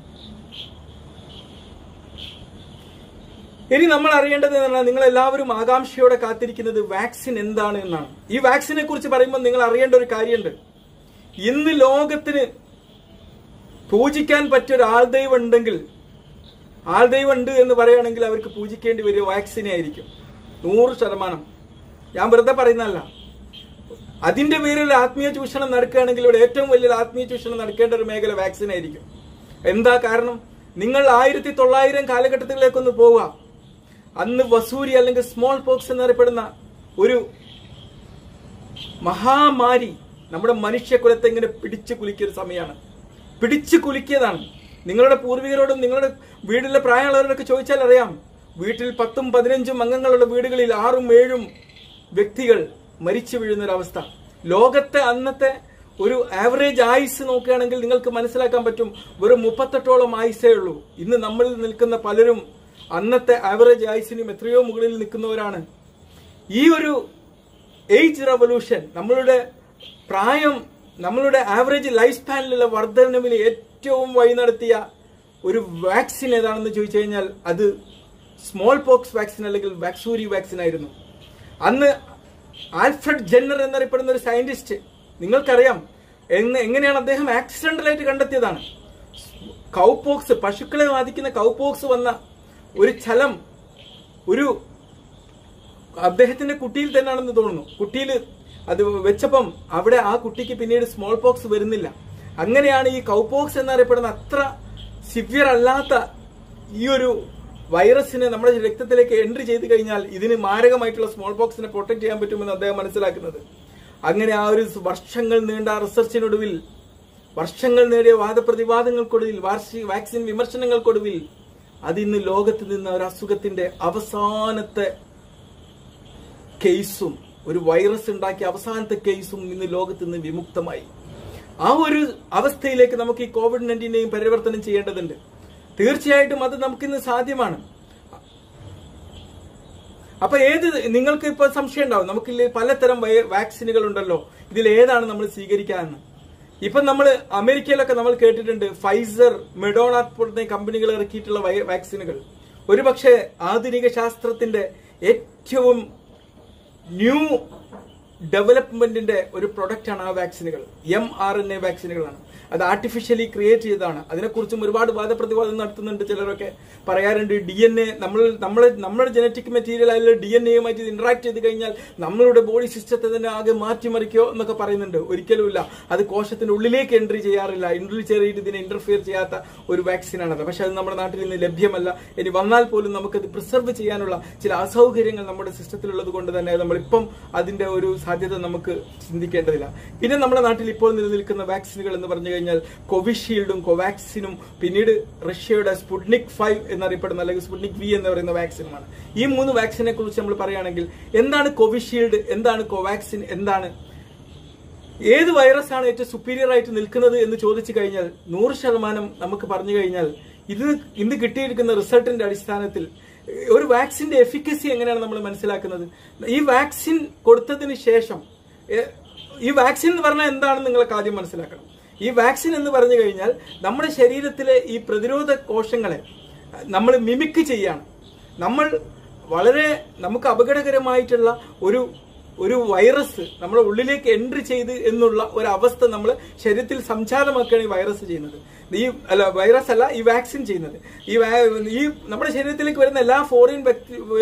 ഇനി നമ്മൾ അറിയേണ്ടത് എന്ന് പറഞ്ഞാൽ നിങ്ങൾ എല്ലാവരും ആകാംക്ഷയോടെ കാത്തിരിക്കുന്നത് വാക്സിൻ എന്താണ് എന്നാണ് ഈ വാക്സിനെ കുറിച്ച് പറയുമ്പോൾ നിങ്ങൾ അറിയേണ്ട ഒരു കാര്യമുണ്ട് ഇന്ന് ലോകത്തിന് പൂജിക്കാൻ പറ്റിയ ഒരു ആൾദൈവം ഉണ്ടെങ്കിൽ ആൾദൈവം ഉണ്ട് എന്ന് പറയുകയാണെങ്കിൽ അവർക്ക് പൂജിക്കേണ്ടി വരിക വാക്സിനെ ആയിരിക്കും നൂറ് ശതമാനം ഞാൻ വെറുതെ പറയുന്നതല്ല അതിന്റെ പേരിൽ ആത്മീയ ചൂഷണം നടക്കുകയാണെങ്കിൽ ഇവിടെ ഏറ്റവും വലിയ ആത്മീയ ചൂഷണം നടക്കേണ്ട ഒരു മേഖല വാക്സിൻ ആയിരിക്കും എന്താ കാരണം നിങ്ങൾ ആയിരത്തി തൊള്ളായിരം കാലഘട്ടത്തിലേക്കൊന്ന് പോവുക അന്ന് വസൂരി അല്ലെങ്കിൽ സ്മോൾ പോക്സ് എന്നറിയപ്പെടുന്ന ഒരു മഹാമാരി നമ്മുടെ മനുഷ്യകുലത്തെ ഇങ്ങനെ പിടിച്ചു കുലുക്കിയ ഒരു സമയമാണ് പിടിച്ചു കുലുക്കിയതാണ് നിങ്ങളുടെ പൂർവികരോടും നിങ്ങളുടെ വീട്ടിലെ പ്രായമുള്ളവരോടൊക്കെ ചോദിച്ചാൽ അറിയാം വീട്ടിൽ പത്തും പതിനഞ്ചും അംഗങ്ങളുള്ള വീടുകളിൽ ആറും ഏഴും വ്യക്തികൾ മരിച്ചു വീഴുന്ന ഒരു അവസ്ഥ ലോകത്തെ അന്നത്തെ ഒരു ആവറേജ് ആയുസ് നോക്കുകയാണെങ്കിൽ നിങ്ങൾക്ക് മനസ്സിലാക്കാൻ പറ്റും വെറും മുപ്പത്തെട്ടോളം ആയുസേ ഉള്ളൂ ഇന്ന് നമ്മൾ നിൽക്കുന്ന പലരും അന്നത്തെ ആവറേജ് ആയുസിനും എത്രയോ മുകളിൽ നിൽക്കുന്നവരാണ് ഈ ഒരു ഏജ് റവല്യൂഷൻ നമ്മളുടെ പ്രായം നമ്മളുടെ ആവറേജ് ലൈഫ് സ്പാനിലുള്ള വർധനവിൽ ഏറ്റവും വഴി നടത്തിയ ഒരു വാക്സിൻ ഏതാണെന്ന് ചോദിച്ചു കഴിഞ്ഞാൽ അത് സ്മോൾ പോക്സ് വാക്സിൻ അല്ലെങ്കിൽ വാക്സൂരി വാക്സിൻ ആയിരുന്നു അന്ന് ആൽഫ്രഡ് ജെന്നർ എന്നറിയപ്പെടുന്ന ഒരു സയന്റിസ്റ്റ് നിങ്ങൾക്കറിയാം എന്ന് എങ്ങനെയാണ് അദ്ദേഹം ആക്സിഡന്റലായിട്ട് കണ്ടെത്തിയതാണ് കൗപോക്സ് പശുക്കളെ ബാധിക്കുന്ന കൗപോക്സ് വന്ന ഒരു ചലം ഒരു അദ്ദേഹത്തിന്റെ കുട്ടിയിൽ തന്നെയാണെന്ന് തോന്നുന്നു കുട്ടിയിൽ അത് വെച്ചപ്പം അവിടെ ആ കുട്ടിക്ക് പിന്നീട് സ്മോൾ പോക്സ് വരുന്നില്ല അങ്ങനെയാണ് ഈ കൗപോക്സ് എന്നറിയപ്പെടുന്ന അത്ര സിവിയർ അല്ലാത്ത ഈ ഒരു വൈറസിനെ നമ്മുടെ രക്തത്തിലേക്ക് എൻട്രി ചെയ്ത് കഴിഞ്ഞാൽ ഇതിന് മാരകമായിട്ടുള്ള സ്മോൾ പോക്സിനെ പ്രൊട്ടക്ട് ചെയ്യാൻ പറ്റുമെന്ന് അദ്ദേഹം മനസ്സിലാക്കുന്നത് അങ്ങനെ ആ ഒരു വർഷങ്ങൾ നീണ്ട റിസർച്ചിനൊടുവിൽ വർഷങ്ങൾ നേടിയ വാദപ്രതിവാദങ്ങൾക്കൊടുവിൽ വാർഷിക വാക്സിൻ വിമർശനങ്ങൾക്കൊടുവിൽ അത് ഇന്ന് ലോകത്ത് നിന്ന് ഒരു അസുഖത്തിന്റെ അവസാനത്തെ കേസും ഒരു വൈറസ് ഉണ്ടാക്കിയ അവസാനത്തെ കേസും ഇന്ന് ലോകത്ത് നിന്ന് വിമുക്തമായി ആ ഒരു അവസ്ഥയിലേക്ക് നമുക്ക് ഈ കോവിഡ് നയൻറ്റീനെയും പരിവർത്തനം ചെയ്യേണ്ടതുണ്ട് തീർച്ചയായിട്ടും അത് നമുക്കിന്ന് സാധ്യമാണ് അപ്പൊ ഏത് നിങ്ങൾക്ക് ഇപ്പൊ സംശയം ഉണ്ടാവും നമുക്കില്ല പലതരം വൈ- വാക്സിനുകൾ ഉണ്ടല്ലോ ഇതിൽ ഏതാണ് നമ്മൾ സ്വീകരിക്കാന്ന് ഇപ്പൊ നമ്മൾ അമേരിക്കയിലൊക്കെ നമ്മൾ കേട്ടിട്ടുണ്ട് ഫൈസർ മെഡോണ പോലത്തെ കമ്പനികൾ ഇറക്കിയിട്ടുള്ള വൈ- വാക്സിനുകൾ ഒരുപക്ഷെ ആധുനിക ശാസ്ത്രത്തിന്റെ ഏറ്റവും ന്യൂ ഡെവലപ്മെന്റിന്റെ ഒരു പ്രൊഡക്റ്റ് ആണ് ആ വാക്സിനുകൾ എം ആർ എൻ എ വാക്സിനുകളാണ് അത് ആർട്ടിഫിഷ്യലി ക്രിയേറ്റ് ചെയ്തതാണ് അതിനെക്കുറിച്ചും ഒരുപാട് വാദപ്രതിവാദം നടത്തുന്നുണ്ട് ചിലരൊക്കെ പറയാറുണ്ട് ഡി എൻ എ നമ്മൾ നമ്മളെ നമ്മുടെ ജനറ്റിക് മെറ്റീരിയൽ അതിൽ ഡി എൻ എയുമായിട്ട് ഇന്ററാക്ട് ചെയ്ത് കഴിഞ്ഞാൽ നമ്മളുടെ ബോഡി സിസ്റ്റത്തെ തന്നെ ആകെ മാറ്റിമറിക്കോ എന്നൊക്കെ പറയുന്നുണ്ട് ഒരിക്കലുമില്ല അത് കോശത്തിന്റെ ഉള്ളിലേക്ക് എൻട്രി ചെയ്യാറില്ല എൻട്രി ചെയ്തിട്ട് ഇതിനെ ഇന്റർഫിയർ ചെയ്യാത്ത ഒരു വാക്സിനാണത് പക്ഷെ അത് നമ്മുടെ നാട്ടിൽ ഇന്ന് ലഭ്യമല്ല ഇനി വന്നാൽ പോലും നമുക്കത് പ്രിസർവ് ചെയ്യാനുള്ള ചില അസൗകര്യങ്ങൾ നമ്മുടെ സിസ്റ്റത്തിലുള്ളത് കൊണ്ട് തന്നെ നമ്മളിപ്പം അതിന്റെ ഒരു സാധ്യത നമുക്ക് ചിന്തിക്കേണ്ടതില്ല പിന്നെ നമ്മുടെ നാട്ടിൽ ഇപ്പോൾ നിലനിൽക്കുന്ന വാക്സിനുകൾ എന്ന് പറഞ്ഞു കഴിഞ്ഞാൽ കോവിഷീൽഡും കോവാക്സിനും പിന്നീട് റഷ്യയുടെ സ്പുട്നിക് ഫൈവ് എന്നറിയപ്പെടുന്ന അല്ലെങ്കിൽ സ്പുട്നിക് വി എന്ന് പറയുന്ന വാക്സിനുമാണ് ഈ മൂന്ന് വാക്സിനെ കുറിച്ച് നമ്മൾ പറയുകയാണെങ്കിൽ എന്താണ് കോവിഷീൽഡ് എന്താണ് കോവാക്സിൻ എന്താണ് ഏത് വൈറസ് ആണ് ഏറ്റവും സുപ്പീരിയർ ആയിട്ട് നിൽക്കുന്നത് എന്ന് ചോദിച്ചു കഴിഞ്ഞാൽ നൂറ് ശതമാനം നമുക്ക് പറഞ്ഞു കഴിഞ്ഞാൽ ഇത് ഇന്ന് കിട്ടിയിരിക്കുന്ന റിസൾട്ടിന്റെ അടിസ്ഥാനത്തിൽ ഒരു വാക്സിന്റെ എഫിക്കസി എങ്ങനെയാണ് നമ്മൾ മനസ്സിലാക്കുന്നത് ഈ വാക്സിൻ കൊടുത്തതിന് ശേഷം എ- ഈ വാക്സിൻ എന്ന് പറഞ്ഞാൽ എന്താണെന്ന് നിങ്ങൾക്ക് ആദ്യം മനസ്സിലാക്കണം ഈ വാക്സിൻ എന്ന് പറഞ്ഞു കഴിഞ്ഞാൽ നമ്മുടെ ശരീരത്തിലെ ഈ പ്രതിരോധ കോശങ്ങളെ നമ്മൾ മിമിക്ക് ചെയ്യാണ് നമ്മൾ വളരെ നമുക്ക് അപകടകരമായിട്ടുള്ള ഒരു ഒരു വൈറസ് നമ്മുടെ ഉള്ളിലേക്ക് എൻട്രി ചെയ്ത് എന്നുള്ള ഒരു അവസ്ഥ നമ്മൾ ശരീരത്തിൽ സംജാതമാക്കുകയാണ് ഈ വൈറസ് ചെയ്യുന്നത് ഈ അല്ല വൈറസ് അല്ല ഈ വാക്സിൻ ചെയ്യുന്നത് ഈ വാ- ഈ നമ്മുടെ ശരീരത്തിലേക്ക് വരുന്ന എല്ലാ ഫോറിൻ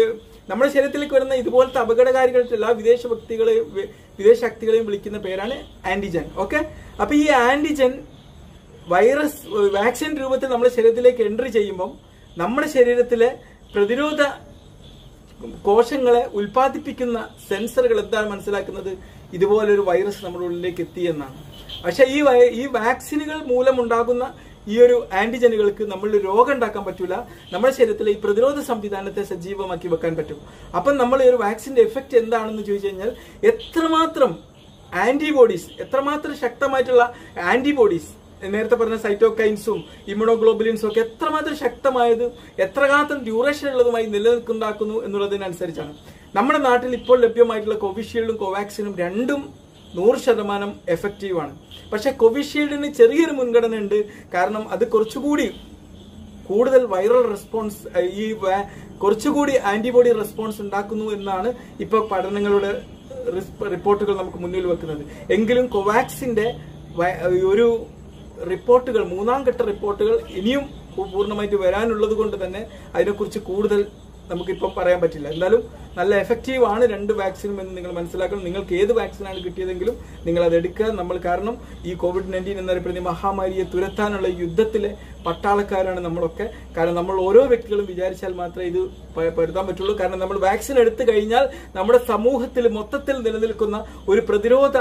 നമ്മുടെ ശരീരത്തിലേക്ക് വരുന്ന ഇതുപോലത്തെ അപകടകാരികളായിട്ടുള്ള വിദേശ വ്യക്തികളെ വി- വിദേശ ശക്തികളെയും വിളിക്കുന്ന പേരാണ് ആന്റിജൻ ഓക്കെ അപ്പൊ ഈ ആന്റിജൻ വൈറസ് വാക്സിൻ രൂപത്തിൽ നമ്മുടെ ശരീരത്തിലേക്ക് എൻട്രി ചെയ്യുമ്പം നമ്മുടെ ശരീരത്തിലെ പ്രതിരോധ കോശങ്ങളെ ഉൽപ്പാദിപ്പിക്കുന്ന സെൻസറുകൾ എന്താണ് മനസ്സിലാക്കുന്നത് ഇതുപോലൊരു വൈറസ് നമ്മുടെ ഉള്ളിലേക്ക് എത്തി എന്നാണ് പക്ഷെ ഈ വൈ- ഈ വാക്സിനുകൾ മൂലമുണ്ടാകുന്ന ഈ ഒരു ആന്റിജനുകൾക്ക് നമ്മളിൽ രോഗം ഉണ്ടാക്കാൻ പറ്റൂല നമ്മുടെ ശരീരത്തിലെ ഈ പ്രതിരോധ സംവിധാനത്തെ സജീവമാക്കി വെക്കാൻ പറ്റും അപ്പം നമ്മൾ ഈ ഒരു വാക്സിന്റെ എഫക്റ്റ് എന്താണെന്ന് ചോദിച്ചു കഴിഞ്ഞാൽ എത്രമാത്രം ആന്റിബോഡീസ് എത്രമാത്രം ശക്തമായിട്ടുള്ള ആന്റിബോഡീസ് നേരത്തെ പറഞ്ഞ സൈറ്റോകൈൻസും ഇമ്യൂണോഗ്ലോബുലിൻസും ഒക്കെ എത്രമാത്രം ശക്തമായതും എത്രമാത്രം ഡ്യൂറേഷൻ ഉള്ളതുമായി നിലനിൽക്കുണ്ടാക്കുന്നു എന്നുള്ളതിനനുസരിച്ചാണ് നമ്മുടെ നാട്ടിൽ ഇപ്പോൾ ലഭ്യമായിട്ടുള്ള കോവിഷീൽഡും കോവാക്സിനും രണ്ടും നൂറ് ശതമാനം എഫക്റ്റീവ് ആണ് പക്ഷെ കോവിഷീൽഡിന് ചെറിയൊരു മുൻഗണന ഉണ്ട് കാരണം അത് കുറച്ചുകൂടി കൂടുതൽ വൈറൽ റെസ്പോൺസ് ഏഹ്, ഈ വാ- കുറച്ചുകൂടി ആന്റിബോഡി റെസ്പോൺസ് ഉണ്ടാക്കുന്നു എന്നാണ് ഇപ്പൊ പഠനങ്ങളുടെ റിസ്- റിപ്പോർട്ടുകൾ നമുക്ക് മുന്നിൽ വെക്കുന്നത് എങ്കിലും കോവാക്സിന്റെ വ- ഒരു റിപ്പോർട്ടുകൾ മൂന്നാം ഘട്ട റിപ്പോർട്ടുകൾ ഇനിയും പൂ- പൂർണ്ണമായിട്ട് വരാനുള്ളത് കൊണ്ട് തന്നെ അതിനെക്കുറിച്ച് കൂടുതൽ നമുക്കിപ്പം പറയാൻ പറ്റില്ല എന്തായാലും നല്ല എഫക്റ്റീവ് ആണ് രണ്ട് വാക്സിനും എന്ന് നിങ്ങൾ മനസ്സിലാക്കണം നിങ്ങൾക്ക് ഏത് വാക്സിനാണ് കിട്ടിയതെങ്കിലും നിങ്ങൾ അത് എടുക്കുക നമ്മൾ കാരണം ഈ കോവിഡ് നയൻറ്റീൻ എന്നറിയപ്പെടുന്ന ഈ മഹാമാരിയെ തുരത്താനുള്ള യുദ്ധത്തിലെ പട്ടാളക്കാരാണ് നമ്മളൊക്കെ കാരണം നമ്മൾ ഓരോ വ്യക്തികളും വിചാരിച്ചാൽ മാത്രമേ ഇത് പ- പരുതാൻ പറ്റുള്ളൂ കാരണം നമ്മൾ വാക്സിൻ എടുത്തു കഴിഞ്ഞാൽ നമ്മുടെ സമൂഹത്തിൽ മൊത്തത്തിൽ നിലനിൽക്കുന്ന ഒരു പ്രതിരോധ